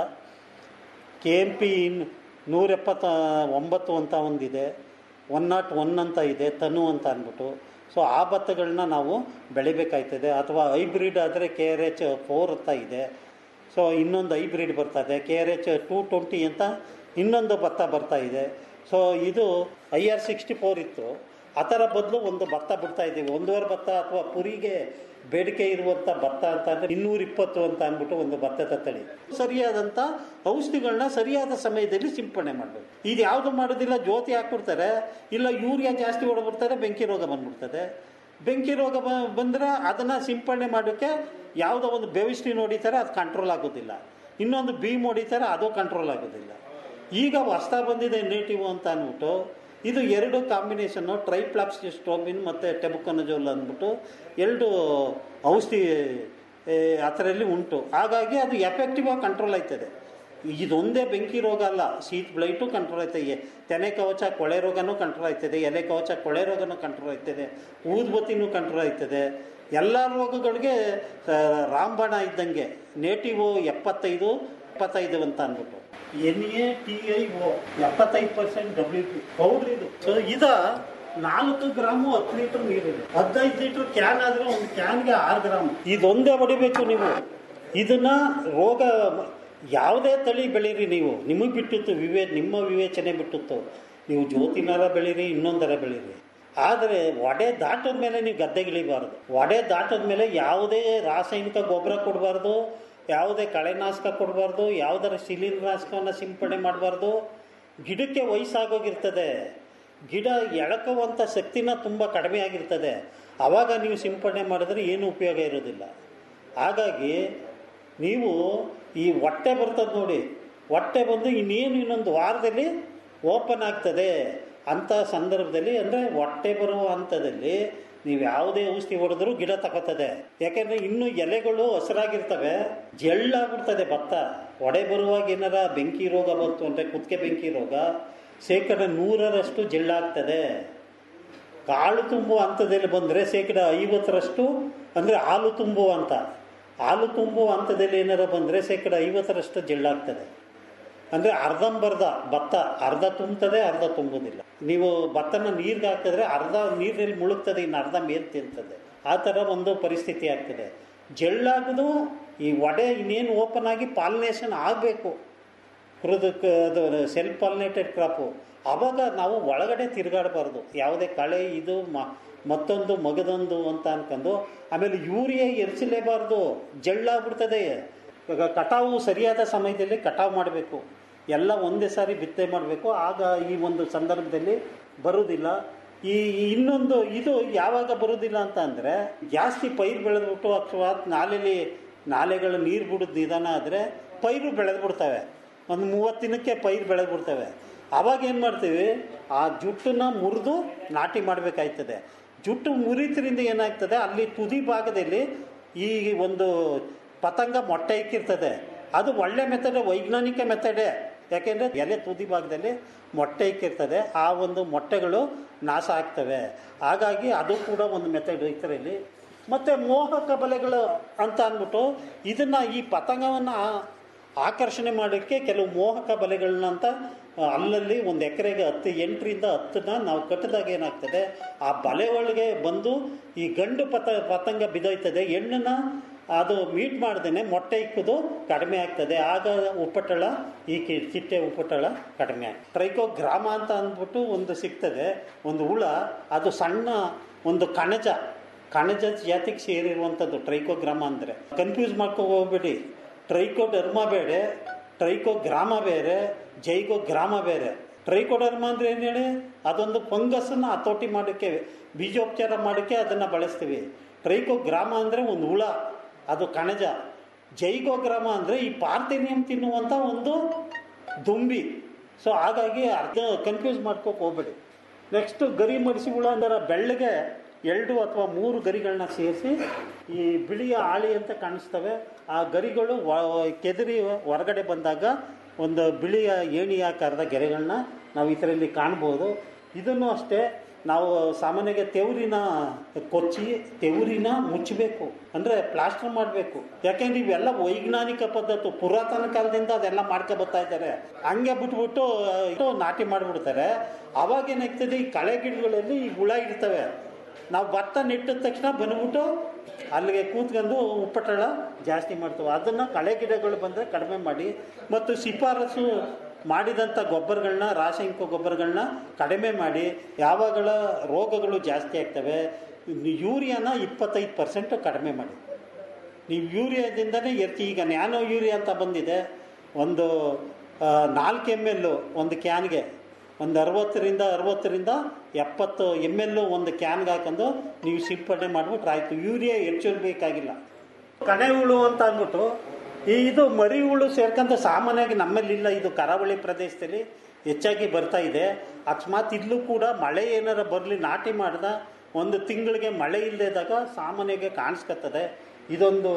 ಕೆ ಎಮ್ ಪಿ ಇನ್ ನೂರ ಎಪ್ಪತ್ತ ಒಂಬತ್ತು ಅಂತ ಒಂದಿದೆ ಒನ್ ನಾಟ್ ಒನ್ ಅಂತ ಇದೆ ತನು ಅಂತ ಅಂದ್ಬಿಟ್ಟು ಸೊ ಆ ಭತ್ತಗಳನ್ನ ನಾವು ಬೆಳಿಬೇಕಾಯ್ತದೆ ಅಥವಾ ಹೈಬ್ರಿಡ್ ಆದರೆ ಕೆ ಆರ್ ಎಚ್ ಫೋರ್ ಅಂತ ಇದೆ ಸೊ ಇನ್ನೊಂದು ಹೈಬ್ರಿಡ್ ಬರ್ತದೆ K R H two twenty ಅಂತ ಇನ್ನೊಂದು ಭತ್ತ ಬರ್ತಾ ಇದೆ ಸೊ ಇದು ಐ ಆರ್ ಸಿಕ್ಸ್ಟಿ ಫೋರ್ ಇತ್ತು ಆ ಥರ ಬದಲು ಒಂದು ಭತ್ತ ಬಿಡ್ತಾ ಇದ್ದೀವಿ ಒಂದೂವರೆ ಭತ್ತ ಅಥವಾ ಪುರಿಗೆ ಬೇಡಿಕೆ ಇರುವಂಥ ಭತ್ತ ಅಂತ ಅಂದರೆ ಇನ್ನೂರ ಇಪ್ಪತ್ತು ಅಂತ ಅಂದ್ಬಿಟ್ಟು ಒಂದು ಭತ್ತದ ತಳಿ ಸರಿಯಾದಂಥ ಔಷಧಿಗಳನ್ನ ಸರಿಯಾದ ಸಮಯದಲ್ಲಿ ಸಿಂಪಡಣೆ ಮಾಡಬೇಕು ಇದು ಯಾವುದು ಮಾಡೋದಿಲ್ಲ ಜ್ಯೋತಿ ಹಾಕ್ಬಿಡ್ತಾರೆ ಇಲ್ಲ ಯೂರಿಯಾ ಜಾಸ್ತಿ ಹೊಡೆದ್ಬಿಡ್ತಾರೆ ಬೆಂಕಿ ರೋಗ ಬಂದ್ಬಿಡ್ತದೆ ಬೆಂಕಿ ರೋಗ ಬ ಬಂದರೆ ಅದನ್ನು ಸಿಂಪಡಣೆ ಮಾಡೋಕ್ಕೆ ಯಾವುದೋ ಒಂದು ಬೆವಿಸ್ಟಿನ್ ಹೊಡಿತಾರೆ ಅದು ಕಂಟ್ರೋಲ್ ಆಗೋದಿಲ್ಲ ಇನ್ನೊಂದು ಬೀಮ್ ಹೊಡಿತಾರೆ ಅದು ಕಂಟ್ರೋಲ್ ಆಗೋದಿಲ್ಲ ಈಗ ಹೊಸ್ದಾಗಿ ಬಂದಿದೆ ನೇಟಿವ್ ಅಂತ ಅಂದ್ಬಿಟ್ಟು ಇದು ಎರಡು ಕಾಂಬಿನೇಷನ್ನು ಟ್ರೈಪ್ಲಾಕ್ಸ್ ಸ್ಟ್ರೋಬಿನ್ ಮತ್ತು ಟೆಬುಕೊನಜೋಲ್ ಅಂದ್ಬಿಟ್ಟು ಎರಡು ಔಷಧಿ ಏ, ಅದರಲ್ಲಿ ಉಂಟು ಹಾಗಾಗಿ ಅದು ಎಫೆಕ್ಟಿವ್ ಆಗಿ ಕಂಟ್ರೋಲ್ ಆಯ್ತದೆ ಇದೊಂದೇ ಬೆಂಕಿ ರೋಗ ಅಲ್ಲ ಶೀತ್ ಬ್ಲೈಟು ಕಂಟ್ರೋಲ್ ಆಯ್ತದೆ ತೆನೆ ಕವಚ ಕೊಳೆ ರೋಗನೂ ಕಂಟ್ರೋಲ್ ಆಯ್ತದೆ ಎಲೆ ಕವಚ ಕೊಳೆ ರೋಗನೂ ಕಂಟ್ರೋಲ್ ಆಯ್ತದೆ ಊದ್ಬತ್ತಿನೂ ಕಂಟ್ರೋಲ್ ಆಯ್ತದೆ ಎಲ್ಲ ರೋಗಗಳಿಗೆ ಆ, ರಾಮಬಾಣ ಇದ್ದಂಗೆ ನೇಟಿವ್ ಎಪ್ಪತ್ತೈದು ಎಪ್ಪತ್ತೈದು ಅಂತ ಅಂದ್ಬಿಟ್ಟು N A T I O ಎಪ್ಪತ್ತೈದು ಪರ್ಸೆಂಟ್ ಡಬ್ಲ್ಯೂ ಪಿ ಪೌಡ್ರ್ ಇದು ಸೊ ಇದ ನಾಲ್ಕು ಗ್ರಾಮು ಹತ್ತು ಲೀಟರ್ ನೀರಿದೆ ಹದಿನೈದು ಲೀಟರ್ ಕ್ಯಾನ್ ಆದ್ರೆ ಒಂದು ಕ್ಯಾನ್ಗೆ ಆರು ಗ್ರಾಮ್ ಇದೊಂದೇ ಹೊಡಿಬೇಕು ನೀವು ಇದನ್ನ ರೋಗ ಯಾವುದೇ ತಳಿ ಬೆಳೀರಿ ನೀವು ನಿಮಗೆ ಬಿಟ್ಟಿತ್ತು ವಿವೇ ನಿಮ್ಮ ವಿವೇಚನೆ ಬಿಟ್ಟಿತ್ತು ನೀವು ಜ್ಯೋತಿನಾರ ಬೆಳೀರಿ ಇನ್ನೊಂದರ ಬೆಳೀರಿ ಆದರೆ ಒಡೆ ದಾಟದ ಮೇಲೆ ನೀವು ಗದ್ದೆಗಿಳಿಬಾರ್ದು ಒಡೆ ದಾಟದ ಮೇಲೆ ಯಾವುದೇ ರಾಸಾಯನಿಕ ಗೊಬ್ಬರ ಕೊಡಬಾರ್ದು ಯಾವುದೇ ಕಳೆನಾಶಕ ಕೊಡಬಾರ್ದು ಯಾವುದರ ಶಿಲೀನಾಶಕವನ್ನು ಸಿಂಪಡಣೆ ಮಾಡಬಾರ್ದು ಗಿಡಕ್ಕೆ ವಯಸ್ಸಾಗೋಗಿರ್ತದೆ ಗಿಡ ಎಳಕುವಂಥ ಶಕ್ತಿನ ತುಂಬ ಕಡಿಮೆ ಆಗಿರ್ತದೆ ಆವಾಗ ನೀವು ಸಿಂಪಡಣೆ ಮಾಡಿದ್ರೆ ಏನು ಉಪಯೋಗ ಇರೋದಿಲ್ಲ ಹಾಗಾಗಿ ನೀವು ಈ ಹೊಟ್ಟೆ ಬರ್ತದೆ ನೋಡಿ ಹೊಟ್ಟೆ ಬಂದು ಇನ್ನೇನು ಇನ್ನೊಂದು ವಾರದಲ್ಲಿ ಓಪನ್ ಆಗ್ತದೆ ಅಂಥ ಸಂದರ್ಭದಲ್ಲಿ ಅಂದರೆ ಹೊಟ್ಟೆ ಬರುವ ಹಂತದಲ್ಲಿ ನೀವು ಯಾವುದೇ ಔಷಧಿ ಹೊಡೆದ್ರೂ ಗಿಡ ತಗೋತದೆ ಯಾಕೆಂದರೆ ಇನ್ನು ಎಲೆಗಳು ಹಸಿರಾಗಿರ್ತವೆ ಜಳ್ಳಾಗ್ಬಿಡ್ತದೆ ಭತ್ತ ಒಡೆ ಬರುವಾಗ ಏನಾರ ಬೆಂಕಿ ರೋಗ ಬಂತು ಅಂದರೆ ಕುತ್ತಿಗೆ ಬೆಂಕಿ ರೋಗ ಶೇಕಡ ನೂರರಷ್ಟು ಜಳ್ಳಾಗ್ತದೆ ಕಾಳು ತುಂಬುವ ಹಂತದಲ್ಲಿ ಬಂದರೆ ಶೇಕಡ ಐವತ್ತರಷ್ಟು ಅಂದರೆ ಹಾಲು ತುಂಬುವ ಅಂತ ಹಾಲು ತುಂಬುವ ಹಂತದಲ್ಲಿ ಏನಾರ ಬಂದರೆ ಶೇಕಡ ಐವತ್ತರಷ್ಟು ಜಳ್ಳಾಗ್ತದೆ ಅಂದರೆ ಅರ್ಧಂಬರ್ಧ ಭತ್ತ ಅರ್ಧ ತುಂಬುತ್ತದೆ ಅರ್ಧ ತುಂಬುವುದಿಲ್ಲ ನೀವು ಭತ್ತನ ನೀರಿಗೆ ಹಾಕಿದ್ರೆ ಅರ್ಧ ನೀರಿನಲ್ಲಿ ಮುಳುಗ್ತದೆ ಇನ್ನು ಅರ್ಧ ಮೇಲ್ ತಿಂತದೆ ಆ ಥರ ಒಂದು ಪರಿಸ್ಥಿತಿ ಆಗ್ತದೆ ಜಳ್ಳಾಗೋದು ಈ ಒಡೆ ಇನ್ನೇನು ಓಪನ್ ಆಗಿ ಪಾಲಿನೇಷನ್ ಆಗಬೇಕು ಹೃದಕ ಅದು ಸೆಲ್ಫ್ ಪಾಲಿನೇಟೆಡ್ ಕ್ರಾಪು ಆವಾಗ ನಾವು ಒಳಗಡೆ ತಿರುಗಾಡಬಾರ್ದು ಯಾವುದೇ ಕಳೆ ಇದು ಮ ಮತ್ತೊಂದು ಮಗದೊಂದು ಅಂತ ಅನ್ಕೊಂಡು ಆಮೇಲೆ ಯೂರಿಯಾ ಎರಿಸಲೇಬಾರ್ದು ಜಳ್ಳಾಗ್ಬಿಡ್ತದೆ ಇವಾಗ ಕಟಾವು ಸರಿಯಾದ ಸಮಯದಲ್ಲಿ ಕಟಾವು ಮಾಡಬೇಕು ಎಲ್ಲ ಒಂದೇ ಸಾರಿ ಬಿತ್ತನೆ ಮಾಡಬೇಕು ಆಗ ಈ ಒಂದು ಸಂದರ್ಭದಲ್ಲಿ ಬರುವುದಿಲ್ಲ ಈ ಈ ಇನ್ನೊಂದು ಇದು ಯಾವಾಗ ಬರುವುದಿಲ್ಲ ಅಂತ ಅಂದರೆ ಜಾಸ್ತಿ ಪೈರು ಬೆಳೆದ್ಬಿಟ್ಟು ಅಥವಾ ನಾಲೆಯಲ್ಲಿ ನಾಲೆಗಳ ನೀರು ಬಿಡೋದು ನಿಧಾನ ಆದರೆ ಪೈರು ಬೆಳೆದು ಬಿಡ್ತವೆ ಒಂದು ಮೂವತ್ತು ದಿನಕ್ಕೆ ಪೈರು ಬೆಳೆದು ಬಿಡ್ತವೆ ಅವಾಗ ಏನು ಮಾಡ್ತೀವಿ ಆ ಜುಟ್ಟನ್ನ ಮುರಿದು ನಾಟಿ ಮಾಡಬೇಕಾಯ್ತದೆ ಜುಟ್ಟು ಮುರಿದ್ರಿಂದ ಏನಾಗ್ತದೆ ಅಲ್ಲಿ ತುದಿ ಭಾಗದಲ್ಲಿ ಈ ಒಂದು ಪತಂಗ ಮೊಟ್ಟೆ ಇಕ್ಕಿರ್ತದೆ ಅದು ಒಳ್ಳೆ ಮೆಥಡ್ ವೈಜ್ಞಾನಿಕ ಮೆಥಡೇ ಯಾಕೆಂದರೆ ಎಲೆ ತುದಿ ಭಾಗದಲ್ಲಿ ಮೊಟ್ಟೆ ಇಕ್ಕಿರ್ತದೆ ಆ ಒಂದು ಮೊಟ್ಟೆಗಳು ನಾಶ ಆಗ್ತವೆ ಹಾಗಾಗಿ ಅದು ಕೂಡ ಒಂದು ಮೆಥಡ್ ಇದರಲ್ಲಿ ಮತ್ತು ಮೋಹಕ ಬಲೆಗಳು ಅಂತ ಅಂದ್ಬಿಟ್ಟು ಇದನ್ನು ಈ ಪತಂಗವನ್ನು ಆಕರ್ಷಣೆ ಮಾಡೋಕ್ಕೆ ಕೆಲವು ಮೋಹಕ ಬಲೆಗಳನ್ನ ಅಂತ ಆ, ಅಲ್ಲಲ್ಲಿ ಒಂದು ಎಕರೆಗೆ ಹತ್ತು ಎಂಟರಿಂದ ಹತ್ತನ್ನ ನಾವು ಕಟ್ಟಿದಾಗ ಏನಾಗ್ತದೆ ಆ ಬಲೆ ಒಳಗೆ ಬಂದು ಈ ಗಂಡು ಪತ ಪತಂಗ ಬಿದ್ದೋಯ್ತದೆ ಹೆಣ್ಣನ್ನ ಅದು ಮೀಟ್ ಮಾಡ್ದೇನೆ ಮೊಟ್ಟೆ ಇಕ್ಕುದು ಕಡಿಮೆ ಆಗ್ತದೆ ಆಗ ಉಪ್ಪಟಳ ಈ ಕಿ- ಚಿಟ್ಟೆ ಉಪ್ಪಟಳ ಕಡಿಮೆ ಆಗ್ತದೆ ಟ್ರೈಕೋಗ್ರಾಮ ಅಂತ ಅಂದ್ಬಿಟ್ಟು ಒಂದು ಸಿಗ್ತದೆ ಒಂದು ಹುಳ ಅದು ಸಣ್ಣ ಒಂದು ಕಣಜ ಕಣಜ ಜಾತಿಗೆ ಸೇರಿರುವಂಥದ್ದು ಟ್ರೈಕೋಗ್ರಾಮ ಅಂದರೆ ಕನ್ಫ್ಯೂಸ್ ಮಾಡ್ಕೊ ಹೋಗ್ಬೇಡಿ ಟ್ರೈಕೋಡರ್ಮ ಬೇರೆ ಟ್ರೈಕೋಗ್ರಾಮ ಬೇರೆ ಜೈಗೋಗ್ರಾಮ ಬೇರೆ ಟ್ರೈಕೋಡರ್ಮ ಅಂದ್ರೆ ಏನು ಹೇಳಿ ಅದೊಂದು ಫಂಗಸ್ಸನ್ನು ಹತೋಟಿ ಮಾಡೋಕ್ಕೆ ಬೀಜೋಪಚಾರ ಮಾಡೋಕ್ಕೆ ಅದನ್ನು ಬಳಸ್ತೀವಿ ಟ್ರೈಕೋಗ್ರಾಮ ಅಂದರೆ ಒಂದು ಹುಳ ಅದು ಕಣಜ ಜೈಗೋಗ್ರಾಮ ಅಂದರೆ ಈ ಪಾರ್ಥೇನಿಯಂ ತಿನ್ನುವಂಥ ಒಂದು ದುಂಬಿ ಸೊ ಹಾಗಾಗಿ ಅರ್ಧ ಕನ್ಫ್ಯೂಸ್ ಮಾಡ್ಕೋಕೆ ಹೋಗ್ಬೇಡಿ ನೆಕ್ಸ್ಟ್ ಗರಿ ಮಡಿಸಿ ಹುಳ ಅಂದ್ರೆ ಬೆಳ್ಳಗೆ ಎರಡು ಅಥವಾ ಮೂರು ಗರಿಗಳನ್ನ ಸೇರಿಸಿ ಈ ಬಿಳಿಯ ಆಳಿ ಅಂತ ಕಾಣಿಸ್ತವೆ ಆ ಗರಿಗಳು ವ- ಕೆದರಿ ಹೊರಗಡೆ ಬಂದಾಗ ಒಂದು ಬಿಳಿಯ ಏಣಿ ಆಕಾರದ ಗೆರೆಗಳನ್ನ ನಾವು ಇದರಲ್ಲಿ ಕಾಣ್ಬೋದು ಇದನ್ನು ಅಷ್ಟೇ ನಾವು ಸಾಮಾನ್ಯವಾಗಿ ತೆವರಿನ ಕೊಚ್ಚಿ ತೆವರಿನ ಮುಚ್ಚಬೇಕು ಅಂದರೆ ಪ್ಲಾಸ್ಟರ್ ಮಾಡಬೇಕು ಯಾಕೆಂದ್ರೆ ಇವೆಲ್ಲ ವೈಜ್ಞಾನಿಕ ಪದ್ಧತಿ ಪುರಾತನ ಕಾಲದಿಂದ ಅದೆಲ್ಲ ಮಾಡ್ಕೊ ಬರ್ತಾ ಇದ್ದಾರೆ ಹಂಗೆ ಬಿಟ್ಬಿಟ್ಟು ಇದು ನಾಟಿ ಮಾಡಿಬಿಡ್ತಾರೆ ಅವಾಗ ಏನಾಗ್ತದೆ ಈ ಕಳೆ ಗಿಡಗಳಲ್ಲಿ ಈ ಹುಳ ಇರ್ತವೆ ನಾವು ಭತ್ತ ನೆಟ್ಟಿದ ತಕ್ಷಣ ಬಂದ್ಬಿಟ್ಟು ಅಲ್ಲಿಗೆ ಕೂತ್ಕೊಂಡು ಉಪ್ಪಟಳ ಜಾಸ್ತಿ ಮಾಡ್ತವೆ ಅದನ್ನು ಕಳೆ ಗಿಡಗಳು ಬಂದರೆ ಕಡಿಮೆ ಮಾಡಿ ಮತ್ತು ಶಿಫಾರಸು ಮಾಡಿದಂಥ ಗೊಬ್ಬರಗಳನ್ನ ರಾಸಾಯನಿಕ ಗೊಬ್ಬರಗಳನ್ನ ಕಡಿಮೆ ಮಾಡಿ ಯಾವಾಗಳ ರೋಗಗಳು ಜಾಸ್ತಿ ಆಗ್ತವೆ ಯೂರಿಯಾನ ಇಪ್ಪತ್ತೈದು ಪರ್ಸೆಂಟ್ ಕಡಿಮೆ ಮಾಡಿ ನೀವು ಯೂರಿಯಾದಿಂದನೇ ಎರ್ತಿ ಈಗ ನ್ಯಾನೋ ಯೂರಿಯಾ ಅಂತ ಬಂದಿದೆ ಒಂದು ನಾಲ್ಕು ಎಮ್ ಎಲ್ಲು ಒಂದು ಕ್ಯಾನ್ಗೆ ಒಂದು ಅರವತ್ತರಿಂದ ಅರವತ್ತರಿಂದ ಎಪ್ಪತ್ತು ಎಮ್ ಎಲ್ಲು ಒಂದು ಕ್ಯಾನ್ಗೆ ಹಾಕೊಂಡು ನೀವು ಸಿಂಪಡಣೆ ಮಾಡಿಬಿಟ್ರೆ ಆಯಿತು ಯೂರಿಯಾ ಹೆಚ್ಚು ಬೇಕಾಗಿಲ್ಲ ಕಣೆ ಹುಳು ಅಂತ ಅಂದ್ಬಿಟ್ಟು ಈ ಇದು ಮರಿ ಹುಳು ಸೇರ್ಕೊಂತ ಸಾಮಾನ್ಯವಾಗಿ ನಮ್ಮಲ್ಲಿಲ್ಲ ಇದು ಕರಾವಳಿ ಪ್ರದೇಶದಲ್ಲಿ ಹೆಚ್ಚಾಗಿ ಬರ್ತಾ ಇದೆ ಅಕಸ್ಮಾತ್ ಇಲ್ಲೂ ಕೂಡ ಮಳೆ ಏನಾರ ಬರಲಿ ನಾಟಿ ಮಾಡ್ದ ಒಂದು ತಿಂಗಳಿಗೆ ಮಳೆ ಇಲ್ಲದಾಗ ಸಾಮಾನ್ಯಗೆ ಕಾಣಿಸ್ಕೊತದೆ ಇದೊಂದು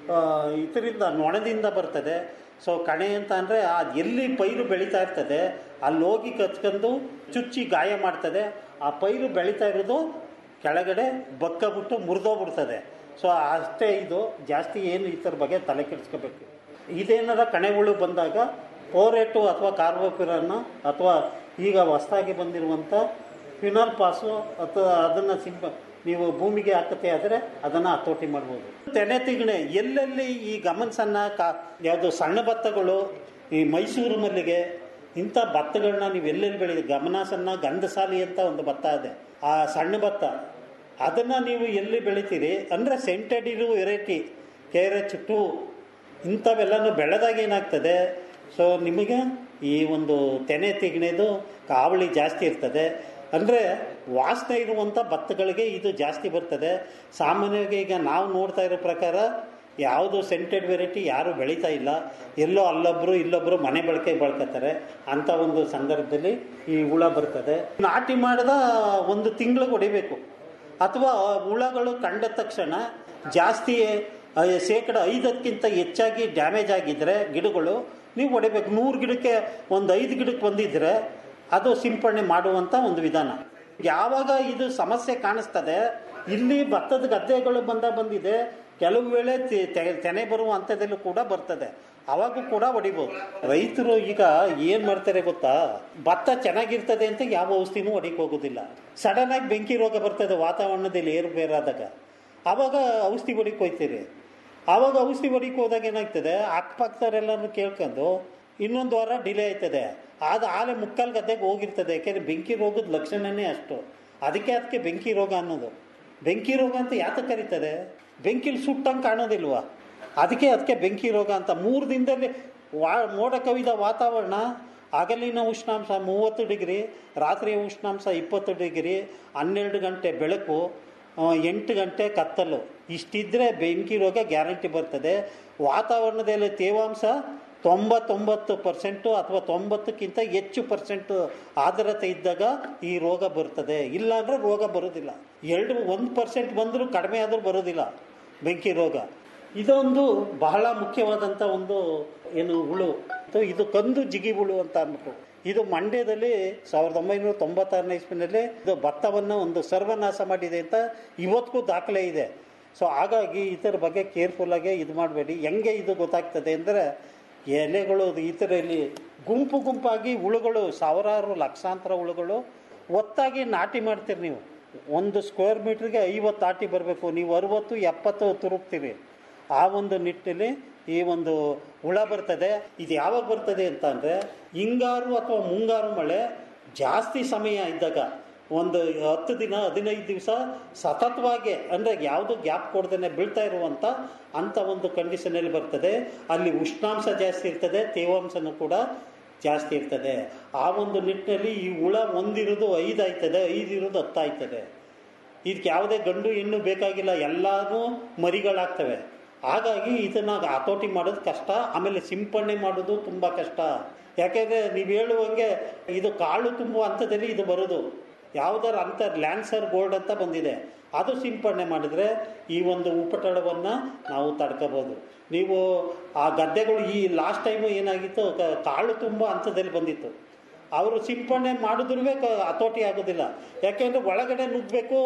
ಇದರಿಂದ ನೊಣದಿಂದ ಬರ್ತದೆ ಸೊ ಕಣೆ ಅಂತ ಅಂದರೆ ಅದು ಎಲ್ಲಿ ಪೈರು ಬೆಳೀತಾ ಇರ್ತದೆ ಅಲ್ಲಿ ಹೋಗಿ ಕಚ್ಕೊಂಡು ಚುಚ್ಚಿ ಗಾಯ ಮಾಡ್ತದೆ ಆ ಪೈರು ಬೆಳೀತಾ ಇರೋದು ಕೆಳಗಡೆ ಬಕ್ಕಬಿಟ್ಟು ಮುರಿದೋಗ್ಬಿಡ್ತದೆ ಸೊ ಅಷ್ಟೇ ಇದು ಜಾಸ್ತಿ ಏನು ಈ ಥರ ಬಗ್ಗೆ ತಲೆ ಕೆಡಿಸ್ಕೋಬೇಕು ಇದೇನಾರ ಕಣೆ ಹುಳು ಬಂದಾಗ ಪೋರೇಟು ಅಥವಾ ಕಾರ್ಬೋಪಿರನ್ನು ಅಥವಾ ಈಗ ಹೊಸದಾಗಿ ಬಂದಿರುವಂಥ ಫಿನಾಲ್ ಪಾಸು ಅಥವಾ ಅದನ್ನು ಸಿಂಪ ನೀವು ಭೂಮಿಗೆ ಹಾಕತ್ತೆ ಆದರೆ ಅದನ್ನು ಹತೋಟಿ ಮಾಡ್ಬೋದು ತೆನೆ ತಿಗಣೆ ಎಲ್ಲೆಲ್ಲಿ ಈ ಗಮನಿಸನ್ನ ಕಾ ಯಾವುದು ಸಣ್ಣ ಭತ್ತಗಳು ಈ ಮೈಸೂರು ಮಲ್ಲಿಗೆ ಇಂಥ ಭತ್ತಗಳನ್ನ ನೀವು ಎಲ್ಲೆಲ್ಲಿ ಬೆಳಿ ಗಮನಾಸನ್ನ ಗಂಧಸಾಲಿ ಅಂತ ಒಂದು ಭತ್ತ ಇದೆ ಆ ಸಣ್ಣ ಭತ್ತ ಅದನ್ನು ನೀವು ಎಲ್ಲಿ ಬೆಳಿತೀರಿ ಅಂದರೆ ಸೆಂಟೆಡ್ ಇರೋ variety K R H two ಇಂಥವೆಲ್ಲನೂ ಬೆಳೆದಾಗ ಏನಾಗ್ತದೆ ಸೊ ನಿಮಗೆ ಈ ಒಂದು ತೆನೆ ತೆಗಿಣೆದು ಕಾವಳಿ ಜಾಸ್ತಿ ಇರ್ತದೆ ಅಂದರೆ ವಾಸನೆ ಇರುವಂಥ ಭತ್ತಗಳಿಗೆ ಇದು ಜಾಸ್ತಿ ಬರ್ತದೆ ಸಾಮಾನ್ಯವಾಗಿ ಈಗ ನಾವು ನೋಡ್ತಾ ಇರೋ ಪ್ರಕಾರ ಯಾವುದು ಸೆಂಟೆಡ್ ವೆರೈಟಿ ಯಾರು ಬೆಳೀತಾ ಇಲ್ಲ ಎಲ್ಲೋ ಅಲ್ಲೊಬ್ಬರು ಇಲ್ಲೊಬ್ಬರು ಮನೆ ಬಳಕೆ ಬಳಕತ್ತಾರೆ ಅಂಥ ಒಂದು ಸಂದರ್ಭದಲ್ಲಿ ಈ ಹುಳ ಬರ್ತದೆ ನಾಟಿ ಮಾಡಿದ ಒಂದು ತಿಂಗಳಿಗೆ ಹೊಡಿಬೇಕು ಅಥವಾ ಹುಳಗಳು ಕಂಡ ತಕ್ಷಣ ಜಾಸ್ತಿ ಆ, ಶೇಕಡ ಐದಕ್ಕಿಂತ ಹೆಚ್ಚಾಗಿ ಡ್ಯಾಮೇಜ್ ಆಗಿದ್ದರೆ ಗಿಡಗಳು ನೀವು ಹೊಡಿಬೇಕು ನೂರು ಗಿಡಕ್ಕೆ ಒಂದು ಐದು ಗಿಡಕ್ಕೆ ಬಂದಿದ್ದರೆ ಅದು ಸಿಂಪಡಣೆ ಮಾಡುವಂಥ ಒಂದು ವಿಧಾನ ಯಾವಾಗ ಇದು ಸಮಸ್ಯೆ ಕಾಣಿಸ್ತದೆ ಇಲ್ಲಿ ಭತ್ತದ ಗದ್ದೆಗಳು ಬಂದ ಬಂದಿದೆ ಕೆಲವು ವೇಳೆ ತೆ- ತೆ- ತೆನೆ ಬರುವ ಹಂತದಲ್ಲೂ ಕೂಡ ಬರ್ತದೆ ಅವಾಗೂ ಕೂಡ ಹೊಡಿಬೋದು ರೈತರು ಈಗ ಏನು ಮಾಡ್ತಾರೆ ಗೊತ್ತಾ ಭತ್ತ ಚೆನ್ನಾಗಿರ್ತದೆ ಅಂತ ಯಾವ ಔಷಧಿನೂ ಹೊಡಿಕ್ ಹೋಗೋದಿಲ್ಲ ಸಡನ್ ಆಗಿ ಬೆಂಕಿ ರೋಗ ಬರ್ತದೆ ವಾತಾವರಣದಲ್ಲಿ ಏರುಪೇರಾದಾಗ ಆವಾಗ ಔಷಧಿ ಹೊಡಿಕ್ ಹೋಯ್ತೀರಿ ಆವಾಗ ಔಷಧಿ ಹೊಡಿಕ್ ಹೋದಾಗ ಏನಾಗ್ತದೆ ಅಕ್ಕಪಕ್ಕದವರೆಲ್ಲನೂ ಕೇಳ್ಕೊಂಡು ಇನ್ನೊಂದು ವಾರ ಡಿಲೇ ಆಯ್ತದೆ ಅದು ಆಲೆ ಮುಕ್ಕಾಲು ಗದ್ದೆಗೆ ಹೋಗಿರ್ತದೆ ಯಾಕೆಂದರೆ ಬೆಂಕಿ ರೋಗದ ಲಕ್ಷಣನೇ ಅಷ್ಟು ಅದಕ್ಕೆ ಅದಕ್ಕೆ ಬೆಂಕಿ ರೋಗ ಅನ್ನೋದು ಬೆಂಕಿ ರೋಗ ಅಂತ ಯಾತಕ್ಕೆ ಕರೀತದೆ ಬೆಂಕಿಲಿ ಸುಟ್ಟಂಗೆ ಕಾಣೋದಿಲ್ವಾ ಅದಕ್ಕೆ ಅದಕ್ಕೆ ಬೆಂಕಿ ರೋಗ ಅಂತ ಮೂರು ದಿನದಲ್ಲಿ ವಾ ಮೋಡ ಕವಿದ ವಾತಾವರಣ ಹಗಲಿನ ಉಷ್ಣಾಂಶ ಮೂವತ್ತು ಡಿಗ್ರಿ ರಾತ್ರಿಯ ಉಷ್ಣಾಂಶ ಇಪ್ಪತ್ತು ಡಿಗ್ರಿ ಹನ್ನೆರಡು ಗಂಟೆ ಬೆಳಕು ಆ, ಎಂಟು ಗಂಟೆ ಕತ್ತಲು ಇಷ್ಟಿದ್ರೆ ಬೆಂಕಿ ರೋಗ ಗ್ಯಾರಂಟಿ ಬರ್ತದೆ ವಾತಾವರಣದಲ್ಲಿ ತೇವಾಂಶ ತೊಂಬತ್ತೊಂಬತ್ತು ಪರ್ಸೆಂಟು ಅಥವಾ ತೊಂಬತ್ತಕ್ಕಿಂತ ಹೆಚ್ಚು ಪರ್ಸೆಂಟು ಆರ್ದ್ರತೆ ಇದ್ದಾಗ ಈ ರೋಗ ಬರ್ತದೆ ಇಲ್ಲಾಂದರೆ ರೋಗ ಬರೋದಿಲ್ಲ ಎರಡು ಒಂದು ಪರ್ಸೆಂಟ್ ಬಂದರೂ ಕಡಿಮೆ ಆದರೂ ಬರೋದಿಲ್ಲ ಬೆಂಕಿ ರೋಗ ಇದೊಂದು ಬಹಳ ಮುಖ್ಯವಾದಂಥ ಒಂದು ಏನು ಹುಳು ಇದು- ಇದು ಕಂದು ಜಿಗಿ ಹುಳು ಅಂತ ಅಂದ್ಬಿಟ್ಟು ಇದು ಮಂಡ್ಯದಲ್ಲಿ ಸಾವಿರದ ಒಂಬೈನೂರ ತೊಂಬತ್ತಾರನೇ ಇಸ್ವಿನಲ್ಲಿ ಇದು ಭತ್ತವನ್ನು ಒಂದು ಸರ್ವನಾಶ ಮಾಡಿದೆ ಅಂತ ಇವತ್ತಿಗೂ ದಾಖಲೆ ಇದೆ ಸೊ ಹಾಗಾಗಿ ಇದರ ಬಗ್ಗೆ ಕೇರ್ಫುಲ್ಲಾಗಿ ಇದು ಮಾಡಬೇಡಿ ಹೆಂಗೆ ಇದು ಗೊತ್ತಾಗ್ತದೆ ಅಂದರೆ ಎಲೆಗಳು ಈ ಥರ ಇಲ್ಲಿ ಗುಂಪು ಗುಂಪಾಗಿ ಹುಳುಗಳು ಸಾವಿರಾರು ಲಕ್ಷಾಂತರ ಹುಳುಗಳು ಒತ್ತಾಗಿ ನಾಟಿ ಮಾಡ್ತೀರಿ ನೀವು ಒಂದು ಸ್ಕ್ವೇರ್ ಮೀಟ್ರಿಗೆ ಐವತ್ತು ನಾಟಿ ಬರಬೇಕು ನೀವು ಅರುವತ್ತು ಎಪ್ಪತ್ತು ತುರುಕ್ತೀರಿ ಆ ಒಂದು ನಿಟ್ಟಿನಲ್ಲಿ ಈ ಒಂದು ಹುಳ ಬರ್ತದೆ ಇದು ಯಾವಾಗ ಬರ್ತದೆ ಅಂತ ಅಂದರೆ ಹಿಂಗಾರು ಅಥವಾ ಮುಂಗಾರು ಮಳೆ ಜಾಸ್ತಿ ಸಮಯ ಇದ್ದಾಗ ಒಂದು ಹತ್ತು ದಿನ ಹದಿನೈದು ದಿವಸ ಸತತವಾಗಿ ಅಂದರೆ ಯಾವುದು ಗ್ಯಾಪ್ ಕೊಡ್ದೇ ಬೀಳ್ತಾ ಇರುವಂಥ ಅಂಥ ಒಂದು ಕಂಡೀಷನಲ್ಲಿ ಬರ್ತದೆ ಅಲ್ಲಿ ಉಷ್ಣಾಂಶ ಜಾಸ್ತಿ ಇರ್ತದೆ ತೇವಾಂಶನೂ ಕೂಡ ಜಾಸ್ತಿ ಇರ್ತದೆ ಆ ಒಂದು ನಿಟ್ಟಿನಲ್ಲಿ ಈ ಹುಳ ಒಂದಿರೋದು ಐದು ಆಯ್ತದೆ ಐದು ಇರೋದು ಹತ್ತು ಆಯ್ತದೆ ಇದಕ್ಕೆ ಯಾವುದೇ ಗಂಡು ಹೆಣ್ಣು ಬೇಕಾಗಿಲ್ಲ ಎಲ್ಲಾನು ಮರಿಗಳಾಗ್ತವೆ ಹಾಗಾಗಿ ಇದನ್ನು ಹತೋಟಿ ಮಾಡೋದು ಕಷ್ಟ ಆಮೇಲೆ ಸಿಂಪಡಣೆ ಮಾಡೋದು ತುಂಬ ಕಷ್ಟ ಯಾಕೆಂದರೆ ನೀವು ಹೇಳುವಂಗೆ ಇದು ಕಾಳು ತುಂಬುವ ಹಂತದಲ್ಲಿ ಇದು ಬರೋದು ಯಾವುದರ ಅಂತ ಲ್ಯಾನ್ಸರ್ ಗೋಲ್ಡ್ ಅಂತ ಬಂದಿದೆ ಅದು ಸಿಂಪಡಣೆ ಮಾಡಿದ್ರೆ ಈ ಒಂದು ಉಪಟಳವನ್ನು ನಾವು ತಡ್ಕೋಬೋದು ನೀವು ಆ ಗದ್ದೆಗಳು ಈ ಲಾಸ್ಟ್ ಟೈಮು ಏನಾಗಿತ್ತು ಕ- ಕಾಳು ತುಂಬ ಹಂತದಲ್ಲಿ ಬಂದಿತ್ತು ಅವರು ಸಿಂಪಡಣೆ ಮಾಡಿದ್ರೂ ಹತೋಟಿ ಆಗೋದಿಲ್ಲ ಯಾಕೆಂದರೆ ಒಳಗಡೆ ನುಗ್ಗಬೇಕು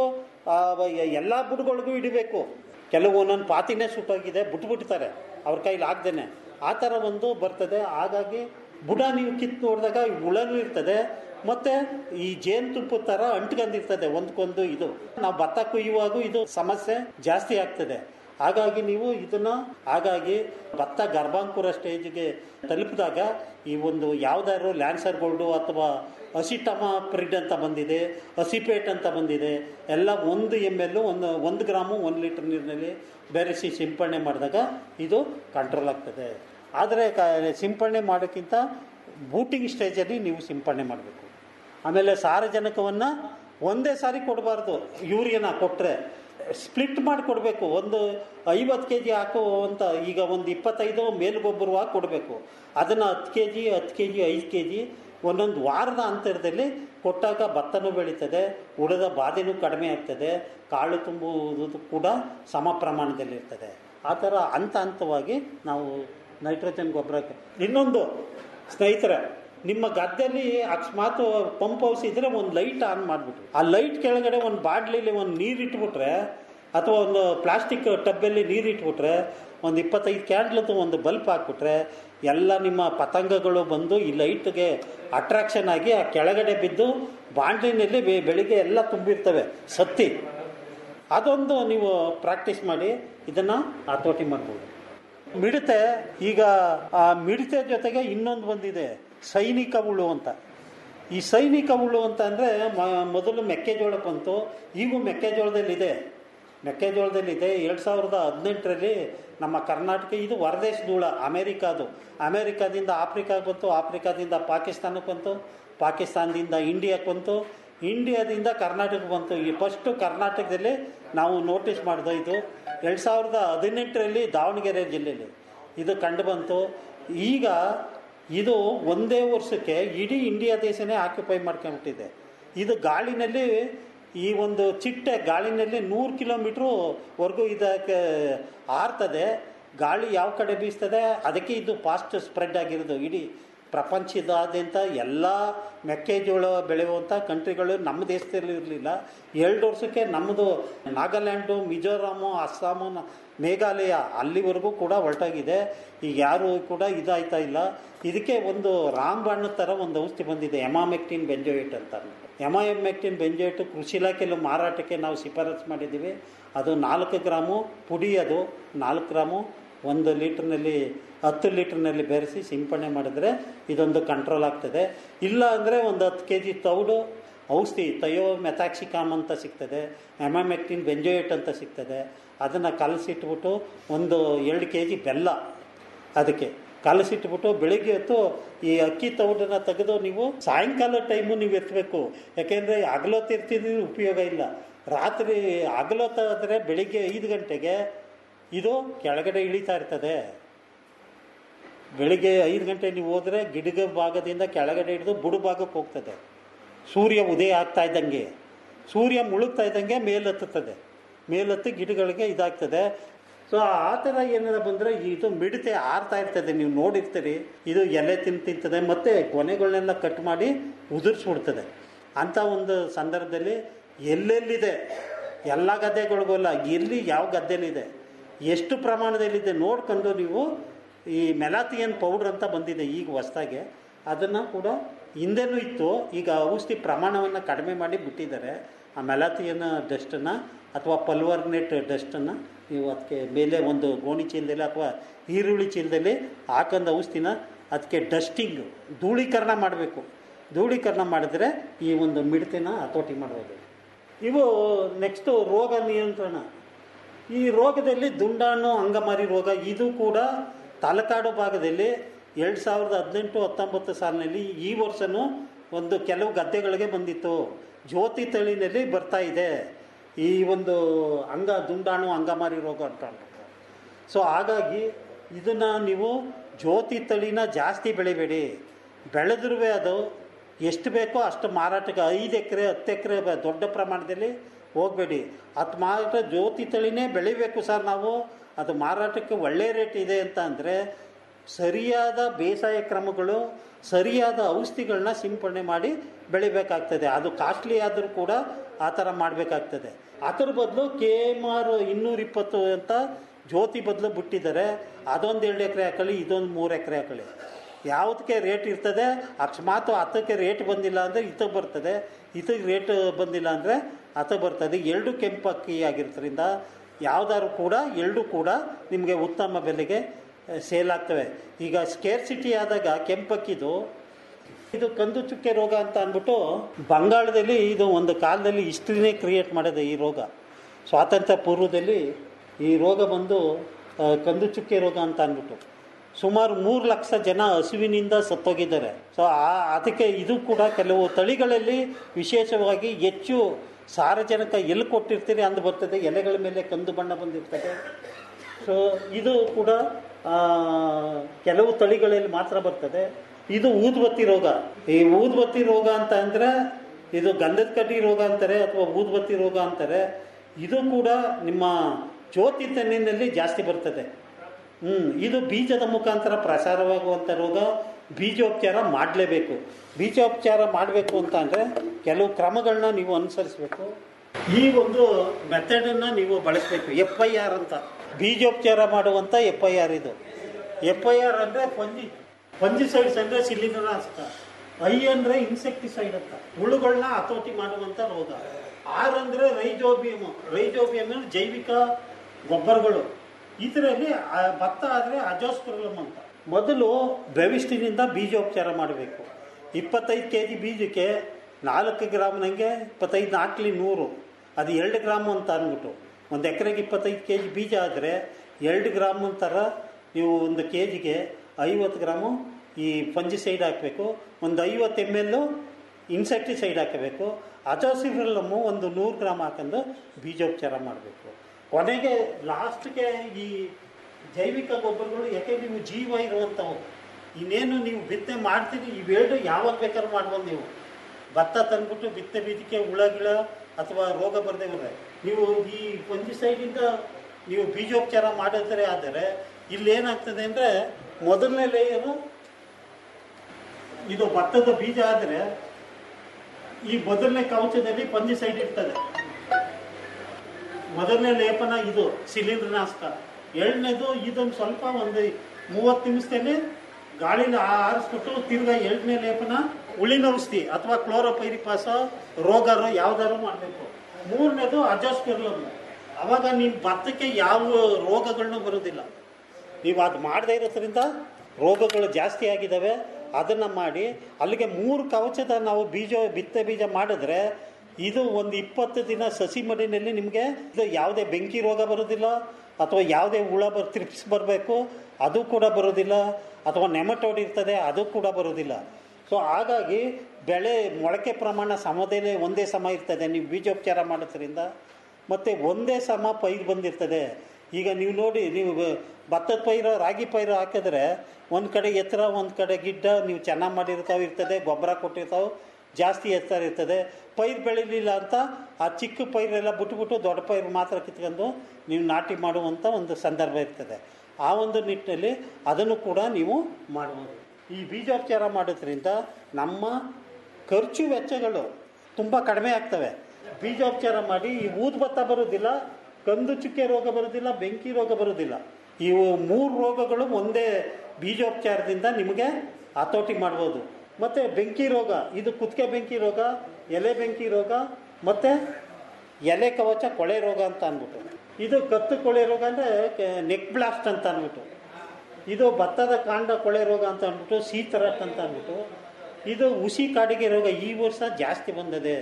ಎಲ್ಲ ಬುಡಗಳಿಗೂ ಹಿಡಿಬೇಕು ಕೆಲವು ಒಂದೊಂದು ಪಾತಿನೇ ಸುಟ್ಟೋಗಿದೆ ಬಿಟ್ಬಿಡ್ತಾರೆ ಅವ್ರ ಕೈಲಿ ಆಗ್ದೇನೆ ಆ ಥರ ಒಂದು ಬರ್ತದೆ ಹಾಗಾಗಿ ಬುಡ ನೀವು ಕಿತ್ತು ನೋಡಿದಾಗ ಹುಳನೂ ಇರ್ತದೆ ಮತ್ತು ಈ ಜೇನುತುಪ್ಪದ ಥರ ಅಂಟ್ಕೊಂಡಿರ್ತದೆ ಒಂದ್ಕೊಂದು ಇದು ನಾವು ಭತ್ತ ಕೊಯ್ಯುವಾಗೂ ಇದು ಸಮಸ್ಯೆ ಜಾಸ್ತಿ ಆಗ್ತದೆ ಹಾಗಾಗಿ ನೀವು ಇದನ್ನು ಹಾಗಾಗಿ ಭತ್ತ ಗರ್ಭಾಂಕುರ ಸ್ಟೇಜ್ಗೆ ತಲುಪಿದಾಗ ಈ ಒಂದು ಯಾವುದಾದ್ರು ಲ್ಯಾನ್ಸರ್ ಗೋಲ್ಡು ಅಥವಾ ಹಸಿಟಮ ಪ್ರಿಡ್ ಅಂತ ಬಂದಿದೆ ಹಸಿಪೇಟ್ ಅಂತ ಬಂದಿದೆ ಎಲ್ಲ ಒಂದು ಎಮ್ ಎಲ್ ಒಂದು ಒಂದು ಗ್ರಾಮು ಒಂದು ಲೀಟರ್ ನೀರಿನಲ್ಲಿ ಬೆರೆಸಿ ಸಿಂಪಡಣೆ ಮಾಡಿದಾಗ ಇದು ಕಂಟ್ರೋಲ್ ಆಗ್ತದೆ ಆದರೆ ಕ ಸಿಂಪಡಣೆ ಮಾಡೋಕ್ಕಿಂತ ಬೂಟಿಂಗ್ ಸ್ಟೇಜಲ್ಲಿ ನೀವು ಸಿಂಪಡಣೆ ಮಾಡಬೇಕು ಆಮೇಲೆ ಸಾರಜನಕವನ್ನು ಒಂದೇ ಸಾರಿ ಕೊಡಬಾರ್ದು ಯೂರಿಯನ ಕೊಟ್ಟರೆ ಸ್ಪ್ಲಿಟ್ ಮಾಡಿ ಕೊಡಬೇಕು ಒಂದು ಐವತ್ತು ಕೆ ಜಿ ಹಾಕುವಂಥ ಈಗ ಒಂದು ಇಪ್ಪತ್ತೈದು ಮೇಲ್ಗೊಬ್ಬರವಾಗಿ ಕೊಡಬೇಕು ಅದನ್ನು ಹತ್ತು ಕೆ ಜಿ ಹತ್ತು ಕೆ ಜಿ ಐದು ಕೆ ಜಿ ಒಂದೊಂದು ವಾರದ ಅಂತರದಲ್ಲಿ ಕೊಟ್ಟಾಗ ಭತ್ತನೂ ಬೆಳೀತದೆ ಉಳಿದ ಬಾಧೆನೂ ಕಡಿಮೆ ಆಗ್ತದೆ ಕಾಳು ತುಂಬುವುದು ಕೂಡ ಸಮ ಪ್ರಮಾಣದಲ್ಲಿರ್ತದೆ ಆ ಥರ ಹಂತ ಹಂತವಾಗಿ ನಾವು ನೈಟ್ರೋಜನ್ ಗೊಬ್ಬರ ಇನ್ನೊಂದು ಸ್ನೇಹಿತರೆ ನಿಮ್ಮ ಗದ್ದೆಯಲ್ಲಿ ಅಕಸ್ಮಾತ್ ಪಂಪ್ ಹೌಸ್ ಇದ್ರೆ ಒಂದು ಲೈಟ್ ಆನ್ ಮಾಡಿಬಿಟ್ರು ಆ ಲೈಟ್ ಕೆಳಗಡೆ ಒಂದು ಬಾಟ್ಲಿಲಿ ಒಂದು ನೀರು ಇಟ್ಬಿಟ್ರೆ ಅಥವಾ ಒಂದು ಪ್ಲಾಸ್ಟಿಕ್ ಟಬ್ಬಲ್ಲಿ ನೀರು ಇಟ್ಬಿಟ್ರೆ ಒಂದು ಇಪ್ಪತ್ತೈದು ಕ್ಯಾಂಡ್ಲದ್ದು ಒಂದು ಬಲ್ಪ್ ಹಾಕ್ಬಿಟ್ರೆ ಎಲ್ಲ ನಿಮ್ಮ ಪತಂಗಗಳು ಬಂದು ಈ ಲೈಟ್ಗೆ ಅಟ್ರಾಕ್ಷನ್ ಆಗಿ ಆ ಕೆಳಗಡೆ ಬಿದ್ದು ಬಾಂಡ್ಲಿನಲ್ಲಿ ಬೆ- ಬೆಳಿಗ್ಗೆ ಎಲ್ಲ ತುಂಬಿರ್ತವೆ ಸತ್ತಿ ಅದೊಂದು ನೀವು ಪ್ರಾಕ್ಟೀಸ್ ಮಾಡಿ ಇದನ್ನು ಹತೋಟಿ ಮಾಡ್ಬೋದು ಮಿಡತೆ ಈಗ ಆ ಮಿಡತೆ ಜೊತೆಗೆ ಇನ್ನೊಂದು ಬಂದಿದೆ ಸೈನಿಕ ಹುಳು ಅಂತ ಈ ಸೈನಿಕ ಹುಳು ಅಂತ ಅಂದರೆ ಮೊದಲು ಮೆಕ್ಕೆಜೋಳ ಬಂತು ಈಗೂ ಮೆಕ್ಕೆಜೋಳದಲ್ಲಿದೆ ಮೆಕ್ಕೆಜೋಳದಲ್ಲಿದೆ ಎರಡು ಸಾವಿರದ ಹದಿನೆಂಟರಲ್ಲಿ ನಮ್ಮ ಕರ್ನಾಟಕ ಇದು ಹೊರದೇಶದ ಹುಳ ಅಮೇರಿಕಾದು ಅಮೇರಿಕಾದಿಂದ ಆಫ್ರಿಕಾಗೆ ಬಂತು ಆಫ್ರಿಕಾದಿಂದ ಪಾಕಿಸ್ತಾನಕ್ಕೆ ಬಂತು ಪಾಕಿಸ್ತಾನದಿಂದ ಇಂಡಿಯಾಕ್ಕೆ ಬಂತು ಇಂಡಿಯಾದಿಂದ ಕರ್ನಾಟಕಕ್ಕೆ ಬಂತು ಈ ಫಸ್ಟು ಕರ್ನಾಟಕದಲ್ಲಿ ನಾವು ನೋಟಿಸ್ ಮಾಡಿದೋ ಇದು ಎರಡು ಸಾವಿರದ ಹದಿನೆಂಟರಲ್ಲಿ ದಾವಣಗೆರೆ ಜಿಲ್ಲೆಯಲ್ಲಿ ಇದು ಕಂಡು ಬಂತು ಈಗ ಇದು ಒಂದೇ ವರ್ಷಕ್ಕೆ ಇಡೀ ಇಂಡಿಯಾ ದೇಶನೇ ಆಕ್ಯುಪೈ ಮಾಡ್ಕೊಂಡ್ಬಿಟ್ಟಿದೆ ಇದು ಗಾಳಿನಲ್ಲಿ ಈ ಒಂದು ಚಿಟ್ಟೆ ಗಾಳಿನಲ್ಲಿ ನೂರು ಕಿಲೋಮೀಟ್ರು ವರೆಗೂ ಇದಕ್ಕೆ ಹಾರ್ತದೆ ಗಾಳಿ ಯಾವ ಕಡೆ ಬೀಸ್ತದೆ ಅದಕ್ಕೆ ಇದು ಫಾಸ್ಟ್ ಸ್ಪ್ರೆಡ್ ಆಗಿರೋದು ಇಡೀ ಪ್ರಪಂಚದಾದ್ಯಂತ ಎಲ್ಲ ಮೆಕ್ಕೆಜೋಳ ಬೆಳೆಯುವಂಥ ಕಂಟ್ರಿಗಳು ನಮ್ಮ ದೇಶದಲ್ಲಿ ಇರಲಿಲ್ಲ ಎರಡು ವರ್ಷಕ್ಕೆ ನಮ್ಮದು ನಾಗಾಲ್ಯಾಂಡು ಮಿಜೋರಾಮು ಅಸ್ಸಾಮು ನ- ಮೇಘಾಲಯ ಅಲ್ಲಿವರೆಗೂ ಕೂಡ ಹೊರಟಾಗಿದೆ ಈಗ ಯಾರು ಕೂಡ ಇದಾಯ್ತಾ ಇಲ್ಲ ಇದಕ್ಕೆ ಒಂದು ರಾಮಬಣ್ಣದ ಥರ ಒಂದು ಔಷಧಿ ಬಂದಿದೆ ಎಮಾಮೆಕ್ಟಿನ್ ಬೆಂಜೋಯಿಟ್ ಅಂತ ಎಮಾಮೆಕ್ಟಿನ್ ಬೆಂಜೋಯಿಟ್ ಕೃಷಿ ಇಲಾಖೆಯಲ್ಲಿ ಮಾರಾಟಕ್ಕೆ ನಾವು ಶಿಫಾರಸು ಮಾಡಿದ್ದೀವಿ ಅದು ನಾಲ್ಕು ಗ್ರಾಮು ಪುಡಿ ಅದು ನಾಲ್ಕು ಗ್ರಾಮು ಒಂದು ಲೀಟ್ರ್ನಲ್ಲಿ ಹತ್ತು ಲೀಟ್ರ್ನಲ್ಲಿ ಬೆರೆಸಿ ಸಿಂಪಡಣೆ ಮಾಡಿದ್ರೆ ಇದೊಂದು ಕಂಟ್ರೋಲ್ ಆಗ್ತದೆ ಇಲ್ಲ ಅಂದರೆ ಒಂದು ಹತ್ತು ಕೆ ಜಿ ತೌಡು ಔಷಧಿ ತಯೋ ಮೆಥಾಕ್ಸಿಕಾಮ್ ಅಂತ ಸಿಗ್ತದೆ ಎಮಾಮೆಕ್ಟಿನ್ ಬೆಂಜೋಯೇಟ್ ಅಂತ ಸಿಗ್ತದೆ ಅದನ್ನು ಕಲಸಿಟ್ಬಿಟ್ಟು ಒಂದು ಎರಡು ಕೆ ಜಿ ಬೆಲ್ಲ ಅದಕ್ಕೆ ಕಲಸಿಟ್ಬಿಟ್ಟು ಬೆಳಿಗ್ಗೆ ಹೊತ್ತು ಈ ಅಕ್ಕಿ ತೌಡನ್ನ ತೆಗೆದು ನೀವು ಸಾಯಂಕಾಲ ಟೈಮು ನೀವು ಎತ್ತಬೇಕು ಯಾಕೆಂದರೆ ಹಗಲೊತ್ತಿರ್ತಿದ್ರೆ ಉಪಯೋಗ ಇಲ್ಲ ರಾತ್ರಿ ಹಗಲೊತ್ತಾದರೆ ಬೆಳಿಗ್ಗೆ ಐದು ಗಂಟೆಗೆ ಇದು ಕೆಳಗಡೆ ಇಳಿತಾ ಇರ್ತದೆ ಬೆಳಿಗ್ಗೆ ಐದು ಗಂಟೆ ನೀವು ಹೋದರೆ ಗಿಡಗ ಭಾಗದಿಂದ ಕೆಳಗಡೆ ಹಿಡಿದು ಬುಡು ಭಾಗಕ್ಕೆ ಹೋಗ್ತದೆ ಸೂರ್ಯ ಉದಯ ಆಗ್ತಾ ಇದ್ದಂಗೆ ಸೂರ್ಯ ಮುಳುಗ್ತಾ ಇದ್ದಂಗೆ ಮೇಲೆತ್ತುತ್ತದೆ ಮೇಲೆತ್ತಿ ಗಿಡಗಳಿಗೆ ಇದಾಗ್ತದೆ ಸೊ ಆ ಥರ ಏನಾರ ಬಂದರೆ ಇದು ಮಿಡತೆ ಆರ್ತಾ ಇರ್ತದೆ ನೀವು ನೋಡಿರ್ತೀರಿ ಇದು ಎಲೆ ತಿನ್ ತಿಂತದೆ ಮತ್ತು ಕೊನೆಗಳನ್ನೆಲ್ಲ ಕಟ್ ಮಾಡಿ ಉದುರಿಸ್ಬಿಡ್ತದೆ ಅಂಥ ಒಂದು ಸಂದರ್ಭದಲ್ಲಿ ಎಲ್ಲೆಲ್ಲಿದೆ ಎಲ್ಲ ಗದ್ದೆಗಳಿಗೂ ಅಲ್ಲ ಎಲ್ಲಿ ಯಾವ ಗದ್ದೆಲಿದೆ ಎಷ್ಟು ಪ್ರಮಾಣದಲ್ಲಿದೆ ನೋಡ್ಕೊಂಡು ನೀವು ಈ ಮೆಲಾತಿಯನ್ ಪೌಡ್ರ್ ಅಂತ ಬಂದಿದೆ ಈಗ ಹೊಸ್ದಾಗೆ ಅದನ್ನು ಕೂಡ ಹಿಂದೆನೂ ಇತ್ತು ಈಗ ಔಷಧಿ ಪ್ರಮಾಣವನ್ನು ಕಡಿಮೆ ಮಾಡಿ ಬಿಟ್ಟಿದ್ದಾರೆ ಆ ಮೆಲಾತಿಯನ್ ಡಸ್ಟನ್ನು ಅಥವಾ ಪಲ್ವರ್ನೆಟ್ ಡಸ್ಟನ್ನು ನೀವು ಅದಕ್ಕೆ ಮೇಲೆ ಒಂದು ಗೋಣಿ ಚೀಲದಲ್ಲಿ ಅಥವಾ ಈರುಳ್ಳಿ ಚೀಲದಲ್ಲಿ ಹಾಕೊಂಡ ಔಷಧಿನ ಅದಕ್ಕೆ ಡಸ್ಟಿಂಗ್ ಧೂಳೀಕರಣ ಮಾಡಬೇಕು ಧೂಳೀಕರಣ ಮಾಡಿದ್ರೆ ಈ ಒಂದು ಮಿಡತೆನ ಹತೋಟಿ ಮಾಡ್ಬೋದು ಇವು ನೆಕ್ಸ್ಟು ರೋಗ ನಿಯಂತ್ರಣ ಈ ರೋಗದಲ್ಲಿ ದುಂಡಾಣು ಅಂಗಮಾರಿ ರೋಗ ಇದು ಕೂಡ ತಲಕಾಡು ಭಾಗದಲ್ಲಿ ಎರಡು ಸಾವಿರದ ಹದಿನೆಂಟು ಹತ್ತೊಂಬತ್ತು ಸಾಲಿನಲ್ಲಿ ಈ ವರ್ಷನೂ ಒಂದು ಕೆಲವು ಗದ್ದೆಗಳಿಗೆ ಬಂದಿತ್ತು ಜ್ಯೋತಿ ತಳಿನಲ್ಲಿ ಬರ್ತಾ ಇದೆ ಈ ಒಂದು ಅಂಗ ದುಂಡಾಣು ಅಂಗಮಾರಿ ರೋಗ ಅಂತ ಅಂದ್ಬಿಟ್ಟು ಸೊ ಹಾಗಾಗಿ ಇದನ್ನು ನೀವು ಜ್ಯೋತಿ ತಳಿನ ಜಾಸ್ತಿ ಬೆಳಿಬೇಡಿ ಬೆಳೆದ್ರೂ ಅದು ಎಷ್ಟು ಬೇಕೋ ಅಷ್ಟು ಮಾರಾಟಕ್ಕೆ ಐದು ಎಕರೆ ಹತ್ತು ಎಕರೆ ದೊಡ್ಡ ಪ್ರಮಾಣದಲ್ಲಿ ಹೋಗಬೇಡಿ ಅದು ಮಾರಾಟ ಜ್ಯೋತಿ ತಳಿನೇ ಬೆಳಿಬೇಕು ಸರ್ ನಾವು ಅದು ಮಾರಾಟಕ್ಕೆ ಒಳ್ಳೆ ರೇಟ್ ಇದೆ ಅಂತ ಅಂದರೆ ಸರಿಯಾದ ಬೇಸಾಯ ಕ್ರಮಗಳು ಸರಿಯಾದ ಔಷಧಿಗಳನ್ನ ಸಿಂಪಡಣೆ ಮಾಡಿ ಬೆಳಿಬೇಕಾಗ್ತದೆ ಅದು ಕಾಸ್ಟ್ಲಿ ಆದರೂ ಕೂಡ ಆ ಥರ ಮಾಡಬೇಕಾಗ್ತದೆ ಅದರ ಬದಲು ಕೆ ಎಮ್ ಆರ್ ಇನ್ನೂರಿಪ್ಪತ್ತು ಅಂತ ಜ್ಯೋತಿ ಬದಲು ಬಿಟ್ಟಿದ್ದಾರೆ ಅದೊಂದು ಎರಡು ಎಕರೆ ಹಾಕೊಳ್ಳಿ ಇದೊಂದು ಮೂರು ಎಕರೆ ಹಾಕೊಳ್ಳಿ ಯಾವುದಕ್ಕೆ ರೇಟ್ ಇರ್ತದೆ ಅಕಸ್ಮಾತ್ ಹತ್ತಕ್ಕೆ ರೇಟ್ ಬಂದಿಲ್ಲ ಅಂದರೆ ಇತಕ್ಕೆ ಬರ್ತದೆ ಇದಕ್ಕೆ ರೇಟ್ ಬಂದಿಲ್ಲ ಅಂದರೆ ಹತ ಬರ್ತದೆ ಎರಡು ಕೆಂಪು ಅಕ್ಕಿ ಆಗಿರೋದ್ರಿಂದ ಯಾವ್ದಾದ್ರು ಕೂಡ ಎರಡು ಕೂಡ ನಿಮಗೆ ಉತ್ತಮ ಬೆಲೆಗೆ ಸೇಲ್ ಆಗ್ತವೆ ಈಗ ಸ್ಕೇರ್ಸಿಟಿ ಆದಾಗ ಕೆಂಪಕ್ಕಿದು ಇದು ಕಂದು ಚುಕ್ಕೆ ರೋಗ ಅಂತ ಅಂದ್ಬಿಟ್ಟು ಬಂಗಾಳದಲ್ಲಿ ಇದು ಒಂದು ಕಾಲದಲ್ಲಿ ಹಿಸ್ಟ್ರಿನೇ ಕ್ರಿಯೇಟ್ ಮಾಡಿದೆ ಈ ರೋಗ ಸ್ವಾತಂತ್ರ್ಯ ಪೂರ್ವದಲ್ಲಿ ಈ ರೋಗ ಬಂದು ಆ, ಕಂದು ಚುಕ್ಕೆ ರೋಗ ಅಂತ ಅಂದ್ಬಿಟ್ಟು ಸುಮಾರು ಮೂರು ಲಕ್ಷ ಜನ ಹಸುವಿನಿಂದ ಸತ್ತೋಗಿದ್ದಾರೆ ಸೊ ಆ ಅದಕ್ಕೆ ಇದು ಕೂಡ ಕೆಲವು ತಳಿಗಳಲ್ಲಿ ವಿಶೇಷವಾಗಿ ಹೆಚ್ಚು ಸಾರಜನಕ ಎಲ್ಲಿ ಕೊಟ್ಟಿರ್ತೀರಿ ಅಂದು ಬರ್ತದೆ ಎಲೆಗಳ ಮೇಲೆ ಕಂದು ಬಣ್ಣ ಬಂದಿರ್ತದೆ ಸೊ ಇದು ಕೂಡ ಆ, ಕೆಲವು ತಳಿಗಳಲ್ಲಿ ಮಾತ್ರ ಬರ್ತದೆ ಇದು ಊದುಬತ್ತಿ ರೋಗ ಈ ಊದುಬತ್ತಿ ರೋಗ ಅಂತ ಅಂದ್ರೆ ಇದು ಗಂಧದ ಕಡ್ಡಿ ರೋಗ ಅಂತಾರೆ ಅಥವಾ ಊದುಬತ್ತಿ ರೋಗ ಅಂತಾರೆ ಇದು ಕೂಡ ನಿಮ್ಮ ಜ್ಯೋತಿ ತೆನ್ನಿನಲ್ಲಿ ಜಾಸ್ತಿ ಬರ್ತದೆ ಹ್ಮ್ ಇದು ಬೀಜದ ಮುಖಾಂತರ ಪ್ರಸಾರವಾಗುವಂಥ ರೋಗ ಬೀಜೋಪಚಾರ ಮಾಡಲೇಬೇಕು ಬೀಜೋಪಚಾರ ಮಾಡಬೇಕು ಅಂತ ಅಂದರೆ ಕೆಲವು ಕ್ರಮಗಳನ್ನ ನೀವು ಅನುಸರಿಸಬೇಕು ಈ ಒಂದು ಮೆಥಡನ್ನು ನೀವು ಬಳಸಬೇಕು ಎಫ್ ಐ ಆರ್ ಅಂತ ಬೀಜೋಪಚಾರ ಮಾಡುವಂಥ ಎಫ್ ಐ ಆರ್ ಇದು ಎಫ್ ಐ ಆರ್ ಅಂದರೆ ಫಂಜಿ ಫಂಜಿಸೈಡ್ಸ್ ಅಂದರೆ ಶಿಲೀಂಧ್ರನಾಶಕ ಐ ಅಂದರೆ ಇನ್ಸೆಕ್ಟಿಸೈಡ್ ಅಂತ ಹುಳುಗಳನ್ನ ಹತೋಟಿ ಮಾಡುವಂಥ ರೋಗ ಆರ್ ಅಂದರೆ ರೈಜೋಬಿಯಮ್ ರೈಜೋಬಿಯಮ್ ಅಂದ್ರೆ ಜೈವಿಕ ಗೊಬ್ಬರಗಳು ಇದರಲ್ಲಿ ಆ ಭತ್ತ ಆದರೆ ಅಜೋಸ್ಪುರಲಮ್ ಅಂತ ಮೊದಲು ಬೆವಿಸ್ಟಿನಿಂದ ಬೀಜೋಪಚಾರ ಮಾಡಬೇಕು ಇಪ್ಪತ್ತೈದು ಕೆ ಜಿ ಬೀಜಕ್ಕೆ ನಾಲ್ಕು ಗ್ರಾಮ್ನಂಗೆ ಇಪ್ಪತ್ತೈದು ನಾಲ್ಕಲಿ ನೂರು ಅದು ಎರಡು ಗ್ರಾಮ್ ಅಂತ ಅಂದ್ಬಿಟ್ಟು ಒಂದು ಎಕರೆಗೆ ಇಪ್ಪತ್ತೈದು ಕೆ ಜಿ ಬೀಜ ಆದರೆ ಎರಡು ಗ್ರಾಮ್ ಅಂತಾರ ನೀವು ಒಂದು ಕೆ ಜಿಗೆ ಐವತ್ತು ಗ್ರಾಮು ಈ ಫಂಜಿಸೈಡ್ ಹಾಕಬೇಕು ಒಂದು ಐವತ್ತು ಎಮ್ ಎಲ್ಲು ಇನ್ಸೆಕ್ಟಿಸೈಡ್ ಹಾಕಬೇಕು ಅಜೋಸಿಫಿರಲಮ್ಮು ಒಂದು ನೂರು ಗ್ರಾಮ್ ಹಾಕೊಂಡು ಬೀಜೋಪಚಾರ ಮಾಡಬೇಕು ಕೊನೆಗೆ ಲಾಸ್ಟ್ಗೆ ಈ ಜೈವಿಕ ಗೊಬ್ಬರಗಳು ಯಾಕೆ ನೀವು ಜೀವ ಇರುವಂಥವು ಇನ್ನೇನು ನೀವು ಬಿತ್ತನೆ ಮಾಡ್ತೀರಿ ಇವೆರಡು ಯಾವಾಗ ಬೇಕಾದ್ರೂ ಮಾಡ್ಬೋದು ನೀವು ಭತ್ತ ತಂದ್ಬಿಟ್ಟು ಬಿತ್ತೆ ಬೀಜಕ್ಕೆ ಹುಳ ಗಿಳ ಅಥವಾ ರೋಗ ಬರದೇ ಹೋದ್ರೆ ನೀವು ಈ ಫಂಜಿಸೈಡಿಂದ ನೀವು ಬೀಜೋಪಚಾರ ಮಾಡಿದ್ರೆ ಆದರೆ ಇಲ್ಲಿ ಏನಾಗ್ತದೆ ಅಂದರೆ ಮೊದಲನೇ ಲೇಯರು ಇದು ಭತ್ತದ ಬೀಜ ಆದರೆ ಈ ಮೊದಲನೇ ಕವಚದಲ್ಲಿ ಫಂಜಿಸೈಡ್ ಇರ್ತದೆ ಮೊದಲನೇ ಲೇಪನ ಇದು ಶಿಲೀಂಧ್ರನಾಶಕ ಎರಡನೇದು ಇದೊಂದು ಸ್ವಲ್ಪ ಒಂದು ಮೂವತ್ತು ನಿಮಿಷದಲ್ಲಿ ಗಾಳಿನ ಆರಿಸ್ಬಿಟ್ಟು ತಿರ್ಗಾ ಎರಡನೇ ಲೇಪನ ಉಳಿನ ಔಷಧಿ ಅಥವಾ ಕ್ಲೋರೋಪೈರಿಪಾಸ ರೋಗರು ಯಾವ್ದಾದ್ರು ಮಾಡಬೇಕು ಮೂರನೇದು ಅಜೋಸ್ಪಿರ್ಲಮ್ ಅವಾಗ ನಿಮ್ಮ ಭತ್ತಕ್ಕೆ ಯಾವ ರೋಗಗಳನ್ನೂ ಬರೋದಿಲ್ಲ ನೀವು ಅದು ಮಾಡದೇ ಇರೋದ್ರಿಂದ ರೋಗಗಳು ಜಾಸ್ತಿ ಆಗಿದ್ದಾವೆ ಅದನ್ನು ಮಾಡಿ ಅಲ್ಲಿಗೆ ಮೂರು ಕವಚದ ನಾವು ಬೀಜ ಬಿತ್ತೆ ಬೀಜ ಮಾಡಿದ್ರೆ ಇದು ಒಂದು ಇಪ್ಪತ್ತು ದಿನ ಸಸಿ ಮಡಿನಲ್ಲಿ ನಿಮಗೆ ಇದು ಯಾವುದೇ ಬೆಂಕಿ ರೋಗ ಬರೋದಿಲ್ಲ ಅಥವಾ ಯಾವುದೇ ಹುಳ ಬರ್ ತ್ರಿಪ್ಸ್ ಬರಬೇಕು ಅದು ಕೂಡ ಬರೋದಿಲ್ಲ ಅಥವಾ ನೆಮಟೋಡ್ ಇರ್ತದೆ ಅದು ಕೂಡ ಬರೋದಿಲ್ಲ ಸೊ ಹಾಗಾಗಿ ಬೆಳೆ ಮೊಳಕೆ ಪ್ರಮಾಣ ಸಮದೇ ಒಂದೇ ಸಮ ಇರ್ತದೆ ನೀವು ಬೀಜೋಪಚಾರ ಮಾಡೋದ್ರಿಂದ ಮತ್ತು ಒಂದೇ ಸಮ ಪೈರು ಬಂದಿರ್ತದೆ ಈಗ ನೀವು ನೋಡಿ ನೀವು ಭತ್ತದ ಪೈರು ರಾಗಿ ಪೈರು ಹಾಕಿದ್ರೆ ಒಂದು ಕಡೆ ಎತ್ತರ ಒಂದು ಕಡೆ ಗಿಡ್ಡ ನೀವು ಚೆನ್ನಾಗಿ ಮಾಡಿರ್ತಾವೆ ಇರ್ತದೆ ಗೊಬ್ಬರ ಕೊಟ್ಟಿರ್ತಾವೆ ಜಾಸ್ತಿ ಎತ್ತರ ಇರ್ತದೆ ಪೈರು ಬೆಳಿಲಿಲ್ಲ ಅಂತ ಆ ಚಿಕ್ಕ ಪೈರೆಲ್ಲ ಬಿಟ್ಬಿಟ್ಟು ದೊಡ್ಡ ಪೈರು ಮಾತ್ರ ಕಿತ್ಕೊಂಡು ನೀವು ನಾಟಿ ಮಾಡುವಂಥ ಒಂದು ಸಂದರ್ಭ ಇರ್ತದೆ ಆ ಒಂದು ನಿಟ್ಟಿನಲ್ಲಿ ಅದನ್ನು ಕೂಡ ನೀವು ಮಾಡ್ಬೋದು ಈ ಬೀಜೋಪಚಾರ ಮಾಡೋದ್ರಿಂದ ನಮ್ಮ ಖರ್ಚು ವೆಚ್ಚಗಳು ತುಂಬ ಕಡಿಮೆ ಆಗ್ತವೆ ಬೀಜೋಪಚಾರ ಮಾಡಿ ಈ ಊದ್ಬತ್ತ ಬರೋದಿಲ್ಲ ಕಂದು ಚುಕ್ಕೆ ರೋಗ ಬರೋದಿಲ್ಲ ಬೆಂಕಿ ರೋಗ ಬರೋದಿಲ್ಲ ಇವು ಮೂರು ರೋಗಗಳು ಒಂದೇ ಬೀಜೋಪಚಾರದಿಂದ ನಿಮಗೆ ಹತೋಟಿ ಮಾಡ್ಬೋದು ಮತ್ತು ಬೆಂಕಿ ರೋಗ ಇದು ಕುತ್ತಿಗೆ ಬೆಂಕಿ ರೋಗ ಎಲೆ ಬೆಂಕಿ ರೋಗ ಮತ್ತು ಎಲೆ ಕವಚ ಕೊಳೆ ರೋಗ ಅಂತ ಅಂದ್ಬಿಟ್ಟು ಇದು ಕತ್ತು ಕೊಳೆ ರೋಗ ಅಂದರೆ ನೆಕ್ ಬ್ಲಾಸ್ಟ್ ಅಂತ ಅಂದ್ಬಿಟ್ಟು ಇದು ಭತ್ತದ ಕಾಂಡ ಕೊಳೆ ರೋಗ ಅಂತ ಅಂದ್ಬಿಟ್ಟು ಶೀತರಟ್ ಅಂತ ಅಂದ್ಬಿಟ್ಟು ಇದು ಉಸಿ ಕಾಡಿಗೆ ರೋಗ ಈ ವರ್ಷ ಜಾಸ್ತಿ ಬಂದಿದೆ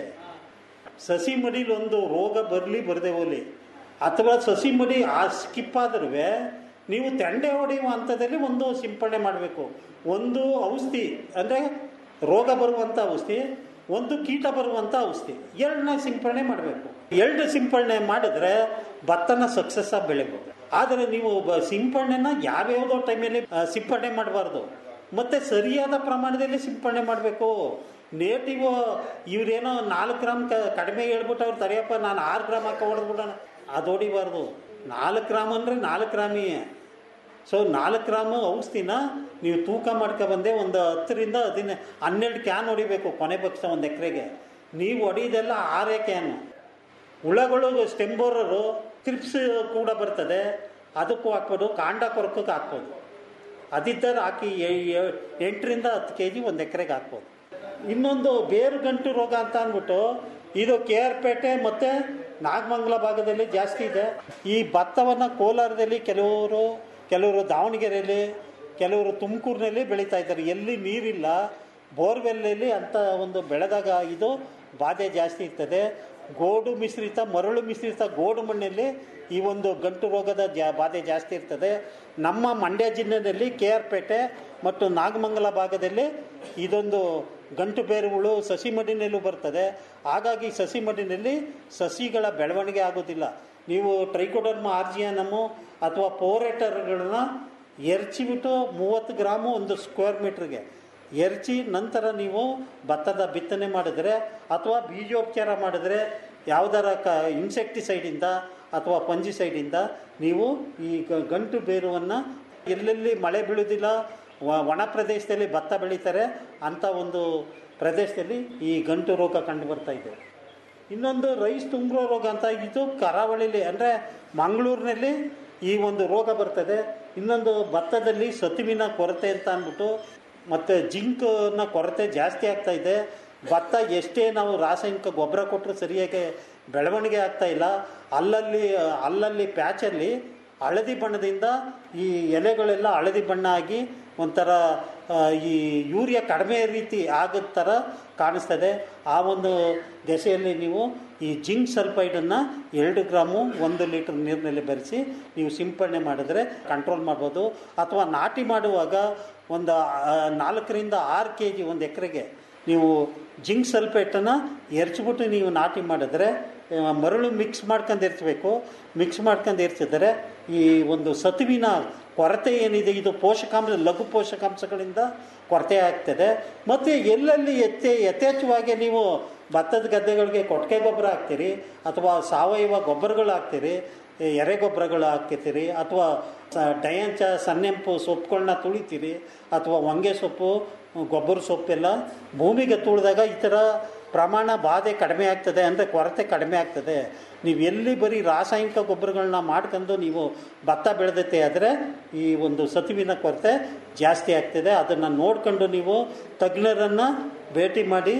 ಸಸಿ ಮಡಿಲಿ ಒಂದು ರೋಗ ಬರಲಿ ಬರದೆ ಹೋಗಲಿ ಅಥವಾ ಸಸಿ ಮಡಿ ಆ ಸ್ಕಿಪ್ ಆದ್ರೂ ನೀವು ತೆಂಡೆ ಹೊಡೆಯುವ ಹಂತದಲ್ಲಿ ಒಂದು ಸಿಂಪಡಣೆ ಮಾಡಬೇಕು ಒಂದು ಔಷಧಿ ಅಂದರೆ ರೋಗ ಬರುವಂಥ ಔಷಧಿ ಒಂದು ಕೀಟ ಬರುವಂಥ ಔಷಧಿ ಎರಡನ್ನ ಸಿಂಪಡಣೆ ಮಾಡಬೇಕು ಎರಡು ಸಿಂಪಡಣೆ ಮಾಡಿದ್ರೆ ಭತ್ತನ ಸಕ್ಸಸ್ ಆಗಿ ಬೆಳಿಬೋದು ಆದರೆ ನೀವು ಬ- ಸಿಂಪಡಣೆನ ಯಾವ್ಯಾವುದೋ ಟೈಮಲ್ಲಿ ಆ, ಸಿಂಪಡಣೆ ಮಾಡಬಾರ್ದು ಮತ್ತೆ ಸರಿಯಾದ ಪ್ರಮಾಣದಲ್ಲಿ ಸಿಂಪಡಣೆ ಮಾಡಬೇಕು ನೇಟಿವ್ ಇವ್ರೇನೋ ನಾಲ್ಕು ಗ್ರಾಮ್ ಕ- ಕಡಿಮೆ ಹೇಳ್ಬಿಟ್ಟು ಅವ್ರು ತಡೆಯಪ್ಪ ನಾನು ಆರು ಗ್ರಾಮ್ ಹಾಕಿ ಹೊಡೆದ್ಬಿಡೋಣ ಅದು ಹೊಡಿಬಾರ್ದು ನಾಲ್ಕು ಗ್ರಾಮ್ ಅಂದರೆ ನಾಲ್ಕು ಗ್ರಾಮಿಯೇ ಸೊ ನಾಲ್ಕು ಗ್ರಾಮ್ ಔಷಧಿನ ನೀವು ತೂಕ ಮಾಡ್ಕೊ ಬಂದೆ ಒಂದು ಹತ್ತರಿಂದ ಹದಿನ ಹನ್ನೆರಡು ಕ್ಯಾನ್ ಹೊಡಿಬೇಕು ಕೊನೆ ಪಕ್ಷ ಒಂದು ಎಕರೆಗೆ ನೀವು ಹೊಡಿಯೋದೆಲ್ಲ ಆರೇ ಕ್ಯಾನು ಹುಳಗಳು ಸ್ಟೆಂಬೋರರು ಕ್ರಿಪ್ಸ್ ಕೂಡ ಬರ್ತದೆ ಅದಕ್ಕೂ ಹಾಕ್ಬೋದು ಕಾಂಡ ಕೊರಕಕ್ಕೆ ಹಾಕ್ಬೋದು ಅದಿದ್ದರೆ ಹಾಕಿ ಎ- ಎ- ಎಂಟರಿಂದ ಹತ್ತು ಕೆ ಜಿ ಒಂದು ಎಕರೆಗೆ ಹಾಕ್ಬೋದು ಇನ್ನೊಂದು ಬೇರು ಗಂಟು ರೋಗ ಅಂತ ಅಂದ್ಬಿಟ್ಟು ಇದು ಕೆ ಆರ್ ಪೇಟೆ ಮತ್ತು ನಾಗಮಂಗಲ ಭಾಗದಲ್ಲಿ ಜಾಸ್ತಿ ಇದೆ ಈ ಭತ್ತವನ್ನು ಕೋಲಾರದಲ್ಲಿ ಕೆಲವರು ಕೆಲವರು ದಾವಣಗೆರೆಯಲ್ಲಿ ಕೆಲವರು ತುಮಕೂರಿನಲ್ಲಿ ಬೆಳೀತಾ ಇದ್ದಾರೆ ಎಲ್ಲಿ ನೀರಿಲ್ಲ ಬೋರ್ವೆಲ್ಲಲ್ಲಿ ಅಂತ ಒಂದು ಬೆಳೆದಾಗ ಇದು ಬಾಧೆ ಜಾಸ್ತಿ ಇರ್ತದೆ ಗೋಡು ಮಿಶ್ರಿತ ಮರಳು ಮಿಶ್ರಿತ ಗೋಡು ಮಣ್ಣಲ್ಲಿ ಈ ಒಂದು ಗಂಟು ರೋಗದ ಜಾ ಬಾಧೆ ಜಾಸ್ತಿ ಇರ್ತದೆ ನಮ್ಮ ಮಂಡ್ಯ ಜಿಲ್ಲೆಯಲ್ಲಿ ಕೆ ಆರ್ ಪೇಟೆ ಮತ್ತು ನಾಗಮಂಗಲ ಭಾಗದಲ್ಲಿ ಇದೊಂದು ಗಂಟು ಬೇರುಗಳು ಸಸಿ ಮಡಿನಲ್ಲೂ ಬರ್ತದೆ ಹಾಗಾಗಿ ಸಸಿ ಮಡಿನಲ್ಲಿ ಸಸಿಗಳ ಬೆಳವಣಿಗೆ ಆಗೋದಿಲ್ಲ ನೀವು ಟ್ರೈಕೋಡರ್ಮ ಆರ್ಜಿಯನಮು ಅಥವಾ ಪೋರೇಟರ್ಗಳನ್ನ ಎರಚಿಬಿಟ್ಟು ಮೂವತ್ತು ಗ್ರಾಮು ಒಂದು ಸ್ಕ್ವೇರ್ ಮೀಟ್ರಿಗೆ ಎರಚಿ ನಂತರ ನೀವು ಭತ್ತದ ಬಿತ್ತನೆ ಮಾಡಿದ್ರೆ ಅಥವಾ ಬೀಜೋಪಚಾರ ಮಾಡಿದ್ರೆ ಯಾವುದರ ಕ ಇನ್ಸೆಕ್ಟಿಸೈಡಿಂದ ಅಥವಾ ಫಂಜಿಸೈಡಿಂದ ನೀವು ಈ ಗ- ಗಂಟು ಬೇರುವನ್ನು ಎಲ್ಲೆಲ್ಲಿ ಮಳೆ ಬೀಳುವುದಿಲ್ಲ ವ- ಒಣ ಪ್ರದೇಶದಲ್ಲಿ ಭತ್ತ ಬೆಳೀತಾರೆ ಅಂಥ ಒಂದು ಪ್ರದೇಶದಲ್ಲಿ ಈ ಗಂಟು ರೋಗ ಕಂಡು ಬರ್ತಾ ಇದೆ ಇನ್ನೊಂದು ರೈಸ್ ತುಂಬ್ರೋ ರೋಗ ಅಂತ ಇದು ಕರಾವಳಿಲಿ ಅಂದರೆ ಮಂಗಳೂರಿನಲ್ಲಿ ಈ ಒಂದು ರೋಗ ಬರ್ತದೆ ಇನ್ನೊಂದು ಭತ್ತದಲ್ಲಿ ಸತುವಿನ ಕೊರತೆ ಅಂತ ಅಂದ್ಬಿಟ್ಟು ಮತ್ತು ಜಿಂಕ್ನ ಕೊರತೆ ಜಾಸ್ತಿ ಆಗ್ತಾ ಇದೆ ಭತ್ತ ಎಷ್ಟೇ ನಾವು ರಾಸಾಯನಿಕ ಗೊಬ್ಬರ ಕೊಟ್ಟರು ಸರಿಯಾಗಿ ಬೆಳವಣಿಗೆ ಆಗ್ತಾ ಇಲ್ಲ ಅಲ್ಲಲ್ಲಿ ಅಲ್ಲಲ್ಲಿ ಪ್ಯಾಚಲ್ಲಿ ಹಳದಿ ಬಣ್ಣದಿಂದ ಈ ಎಲೆಗಳೆಲ್ಲ ಹಳದಿ ಬಣ್ಣ ಆಗಿ ಒಂಥರ ಆ, ಈ ಯೂರಿಯಾ ಕಡಿಮೆ ರೀತಿ ಆಗದ ಥರ ಕಾಣಿಸ್ತದೆ ಆ ಒಂದು ದೆಸೆಯಲ್ಲಿ ನೀವು ಈ ಜಿಂಕ್ ಸಲ್ಫೈಡನ್ನು ಎರಡು ಗ್ರಾಮು ಒಂದು ಲೀಟ್ರ್ ನೀರಿನಲ್ಲಿ ಬೆರೆಸಿ ನೀವು ಸಿಂಪಡಣೆ ಮಾಡಿದ್ರೆ ಕಂಟ್ರೋಲ್ ಮಾಡ್ಬೋದು ಅಥವಾ ನಾಟಿ ಮಾಡುವಾಗ ಒಂದು ಆ, ನಾಲ್ಕರಿಂದ ಆರು ಕೆ ಜಿ ಒಂದು ಎಕರೆಗೆ ನೀವು ಜಿಂಕ್ ಸಲ್ಫೇಟನ್ನು ಎರ್ಚ್ಬಿಟ್ಟು ನೀವು ನಾಟಿ ಮಾಡಿದ್ರೆ ಆ, ಮರಳು ಮಿಕ್ಸ್ ಮಾಡ್ಕೊಂಡು ಎರ್ಚಬೇಕು ಮಿಕ್ಸ್ ಮಾಡ್ಕೊಂಡು ಎರ್ಚಿದ್ರೆ ಈ ಒಂದು ಸತುವಿನ ಕೊರತೆ ಏನಿದೆ ಇದು ಪೋಷಕಾಂಶ ಲಘು ಪೋಷಕಾಂಶಗಳಿಂದ ಕೊರತೆ ಆಗ್ತದೆ ಮತ್ತು ಎಲ್ಲೆಲ್ಲಿ ಯಥೇ ಯಥೇಚ್ಛವಾಗಿ ನೀವು ಭತ್ತದ ಗದ್ದೆಗಳಿಗೆ ಕೊಟ್ಟಿಗೆ ಗೊಬ್ಬರ ಹಾಕ್ತೀರಿ ಅಥವಾ ಸಾವಯವ ಗೊಬ್ಬರಗಳು ಹಾಕ್ತೀರಿ ಎರೆ ಗೊಬ್ಬರಗಳು ಹಾಕ್ತೀರಿ ಅಥವಾ ಸ- ಡಯಾಂಚ ಸನ್ನೆಂಪು ಸೊಪ್ಪುಗಳನ್ನ ತುಳಿತೀರಿ ಅಥವಾ ಹೊಂಗೆ ಸೊಪ್ಪು ಗೊಬ್ಬರ ಸೊಪ್ಪೆಲ್ಲ ಭೂಮಿಗೆ ತುಳಿದಾಗ ಈ ಥರ ಪ್ರಮಾಣ ಬಾಧೆ ಕಡಿಮೆ ಆಗ್ತದೆ ಅಂದರೆ ಕೊರತೆ ಕಡಿಮೆ ಆಗ್ತದೆ ನೀವು ಎಲ್ಲಿ ಬರೀ ರಾಸಾಯನಿಕ ಗೊಬ್ಬರಗಳನ್ನ ಮಾಡ್ಕೊಂಡು ನೀವು ಭತ್ತ ಬೆಳೆದತ್ತೆ ಆದರೆ ಈ ಒಂದು ಸತುವಿನ ಕೊರತೆ ಜಾಸ್ತಿ ಆಗ್ತದೆ ಅದನ್ನು ನೋಡ್ಕೊಂಡು ನೀವು ತಜ್ಞರನ್ನು ಭೇಟಿ ಮಾಡಿ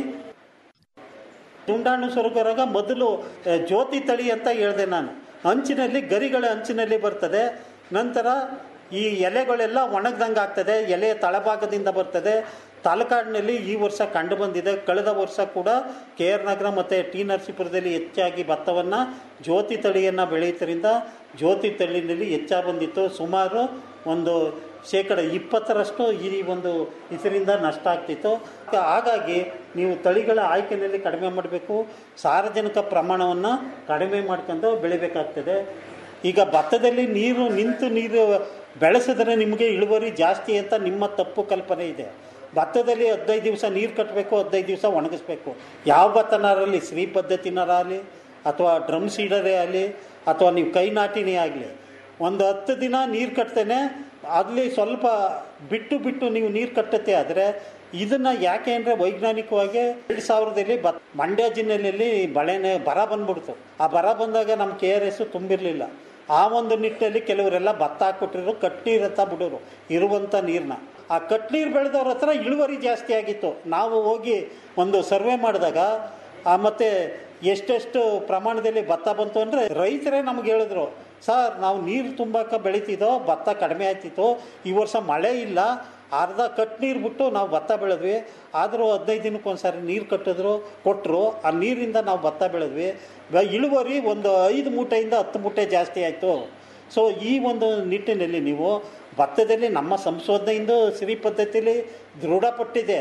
ದುಂಡಾಣು ಸೊರಗರಾಗ ಮೊದಲು ಆ, ಜ್ಯೋತಿ ತಳಿ ಅಂತ ಹೇಳಿದೆ ನಾನು ಅಂಚಿನಲ್ಲಿ ಗರಿಗಳ ಅಂಚಿನಲ್ಲಿ ಬರ್ತದೆ ನಂತರ ಈ ಎಲೆಗಳೆಲ್ಲ ಒಣಗ್ದಂಗೆ ಆಗ್ತದೆ ಎಲೆಯ ತಳಭಾಗದಿಂದ ಬರ್ತದೆ ತಾಲೂಕಾಡಿನಲ್ಲಿ ಈ ವರ್ಷ ಕಂಡು ಬಂದಿದೆ ಕಳೆದ ವರ್ಷ ಕೂಡ ಕೆ ಆರ್ ನಗರ ಮತ್ತು ಟಿ ನರಸೀಪುರದಲ್ಲಿ ಹೆಚ್ಚಾಗಿ ಭತ್ತವನ್ನು ಜ್ಯೋತಿ ತಳಿಯನ್ನು ಬೆಳೆಯೋದ್ರಿಂದ ಜ್ಯೋತಿ ತಳಿನಲ್ಲಿ ಹೆಚ್ಚಾಗಿ ಬಂದಿತ್ತು ಸುಮಾರು ಒಂದು ಶೇಕಡ ಇಪ್ಪತ್ತರಷ್ಟು ಈ ಒಂದು ಇದರಿಂದ ನಷ್ಟ ಆಗ್ತಿತ್ತು ಹಾಗಾಗಿ ನೀವು ತಳಿಗಳ ಆಯ್ಕೆಯಲ್ಲಿ ಕಡಿಮೆ ಮಾಡಬೇಕು ಸಾರಜನಕ ಪ್ರಮಾಣವನ್ನು ಕಡಿಮೆ ಮಾಡ್ಕೊಂಡು ಬೆಳಿಬೇಕಾಗ್ತದೆ ಈಗ ಭತ್ತದಲ್ಲಿ ನೀರು ನಿಂತು ನೀರು ಬೆಳೆಸಿದ್ರೆ ನಿಮಗೆ ಇಳುವರಿ ಜಾಸ್ತಿ ಅಂತ ನಿಮ್ಮ ತಪ್ಪು ಕಲ್ಪನೆ ಇದೆ ಭತ್ತದಲ್ಲಿ ಹದಿನೈದು ದಿವಸ ನೀರು ಕಟ್ಟಬೇಕು ಹದಿನೈದು ದಿವಸ ಒಣಗಿಸ್ಬೇಕು ಯಾವ ಭತ್ತನಾರಲ್ಲಿ ಶ್ರೀ ಪದ್ಧತಿನಾರಾಗಲಿ ಅಥವಾ ಡ್ರಮ್ ಸೀಡರೇ ಆಗಲಿ ಅಥವಾ ನೀವು ಕೈ ನಾಟಿನೇ ಆಗಲಿ ಒಂದು ಹತ್ತು ದಿನ ನೀರು ಕಟ್ತೇನೆ ಅಲ್ಲಿ ಸ್ವಲ್ಪ ಬಿಟ್ಟು ಬಿಟ್ಟು ನೀವು ನೀರು ಕಟ್ಟುತ್ತೆ ಆದರೆ ಇದನ್ನು ಯಾಕೆ ಅಂದರೆ ವೈಜ್ಞಾನಿಕವಾಗಿ ಎರಡು ಸಾವಿರದಲ್ಲಿ ಬತ್ ಮಂಡ್ಯ ಜಿಲ್ಲೆಯಲ್ಲಿ ಬಳೆನೆ ಬರ ಬಂದ್ಬಿಡ್ತು ಆ ಬರ ಬಂದಾಗ ನಮ್ಮ ಕೆ ಆರ್ ಎಸ್ ತುಂಬಿರಲಿಲ್ಲ ಆ ಒಂದು ನಿಟ್ಟಿನಲ್ಲಿ ಕೆಲವರೆಲ್ಲ ಭತ್ತ ಹಾಕ್ಬಿಟ್ಟಿದ್ರು ಕಟ್ಟೀರತ್ತ ಬಿಡೋರು ಇರುವಂಥ ನೀರನ್ನ ಆ ಕಟ್ನೀರು ಬೆಳೆದವ್ರ ಹತ್ರ ಇಳುವರಿ ಜಾಸ್ತಿ ಆಗಿತ್ತು ನಾವು ಹೋಗಿ ಒಂದು ಸರ್ವೆ ಮಾಡಿದಾಗ ಆ ಮತ್ತು ಎಷ್ಟೆಷ್ಟು ಪ್ರಮಾಣದಲ್ಲಿ ಭತ್ತ ಬಂತು ಅಂದರೆ ರೈತರೇ ನಮ್ಗೆ ಹೇಳಿದ್ರು ಸರ್ ನಾವು ನೀರು ತುಂಬಾಕ ಬೆಳೀತಿದ್ದೋ ಭತ್ತ ಕಡಿಮೆ ಆಯ್ತಿತ್ತು ಈ ವರ್ಷ ಮಳೆ ಇಲ್ಲ ಅರ್ಧ ಕಟ್ ನೀರು ಬಿಟ್ಟು ನಾವು ಭತ್ತ ಬೆಳೆದ್ವಿ ಆದರೂ ಹದಿನೈದು ದಿನಕ್ಕೊಂದ್ಸರಿ ನೀರು ಕಟ್ಟಿದ್ರು ಕೊಟ್ಟರು ಆ ನೀರಿಂದ ನಾವು ಭತ್ತ ಬೆಳೆದ್ವಿ ಬ- ಇಳುವರಿ ಒಂದು ಐದು ಮೂಟೆಯಿಂದ ಹತ್ತು ಮೂಟೆ ಜಾಸ್ತಿ ಆಯಿತು ಸೊ ಈ ಒಂದು ನಿಟ್ಟಿನಲ್ಲಿ ನೀವು ಭತ್ತದಲ್ಲಿ ನಮ್ಮ ಸಂಶೋಧನೆಯಿಂದ ಸಿರಿ ಪದ್ಧತಿಯಲ್ಲಿ ದೃಢಪಟ್ಟಿದೆ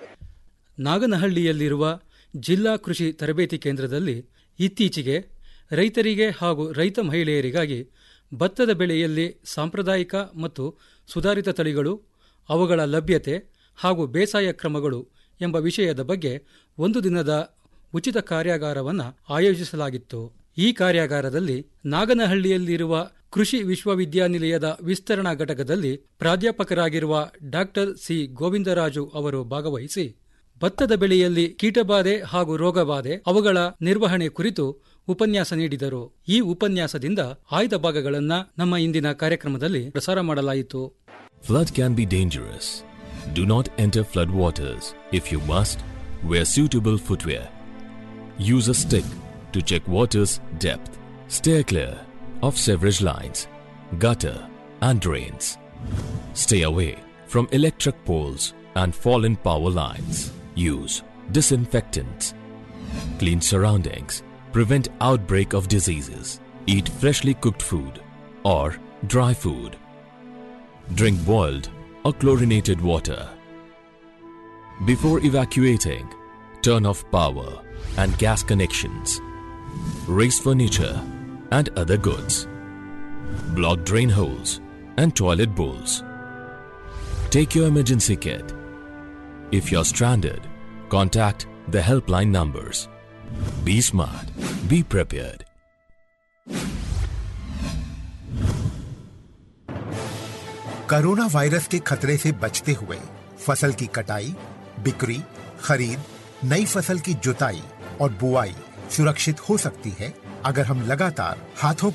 ನಾಗನಹಳ್ಳಿಯಲ್ಲಿರುವ ಜಿಲ್ಲಾ ಕೃಷಿ ತರಬೇತಿ ಕೇಂದ್ರದಲ್ಲಿ ಇತ್ತೀಚೆಗೆ ರೈತರಿಗೆ ಹಾಗೂ ರೈತ ಮಹಿಳೆಯರಿಗಾಗಿ ಭತ್ತದ ಬೆಳೆಯಲ್ಲಿ ಸಾಂಪ್ರದಾಯಿಕ ಮತ್ತು ಸುಧಾರಿತ ತಳಿಗಳು ಅವುಗಳ ಲಭ್ಯತೆ ಹಾಗೂ ಬೇಸಾಯ ಕ್ರಮಗಳು ಎಂಬ ವಿಷಯದ ಬಗ್ಗೆ ಒಂದು ದಿನದ ಉಚಿತ ಕಾರ್ಯಾಗಾರವನ್ನು ಆಯೋಜಿಸಲಾಗಿತ್ತು ಈ ಕಾರ್ಯಾಗಾರದಲ್ಲಿ ನಾಗನಹಳ್ಳಿಯಲ್ಲಿರುವ ಕೃಷಿ ವಿಶ್ವವಿದ್ಯಾನಿಲಯದ ವಿಸ್ತರಣಾ ಘಟಕದಲ್ಲಿ ಪ್ರಾಧ್ಯಾಪಕರಾಗಿರುವ ಡಾಕ್ಟರ್ ಸಿ ಗೋವಿಂದರಾಜು ಅವರು ಭಾಗವಹಿಸಿ ಭತ್ತದ ಬೆಳೆಯಲ್ಲಿ ಕೀಟಬಾಧೆ ಹಾಗೂ ರೋಗಬಾಧೆ ಅವುಗಳ ನಿರ್ವಹಣೆ ಕುರಿತು ಉಪನ್ಯಾಸ ನೀಡಿದರು ಈ ಉಪನ್ಯಾಸದಿಂದ ಆಯ್ದ ಭಾಗಗಳನ್ನ ನಮ್ಮ ಇಂದಿನ ಕಾರ್ಯಕ್ರಮದಲ್ಲಿ ಪ್ರಸಾರ ಮಾಡಲಾಯಿತು Flood can be dangerous. Do not enter flood waters. If you must, wear suitable footwear. Use a stick to check water's depth. Steer clear of sewerage lines, gutter, and drains. Stay away from electric poles and fallen power lines. Use disinfectants. Clean surroundings. Prevent outbreak of diseases. Eat freshly cooked food or dry food. Drink boiled or chlorinated water. Before evacuating, turn off power and gas connections. Raise furniture and other goods. Block drain holes and toilet bowls. Take your emergency kit. If you're stranded, contact the helpline numbers. Be smart. Be prepared. Corona virus के खतरे से बचते हुए फसल की कटाई बिक्री खरीद नई फसल की जुताई और बुआई सुरक्षित हो सकती है अगर हम लगातार हाथों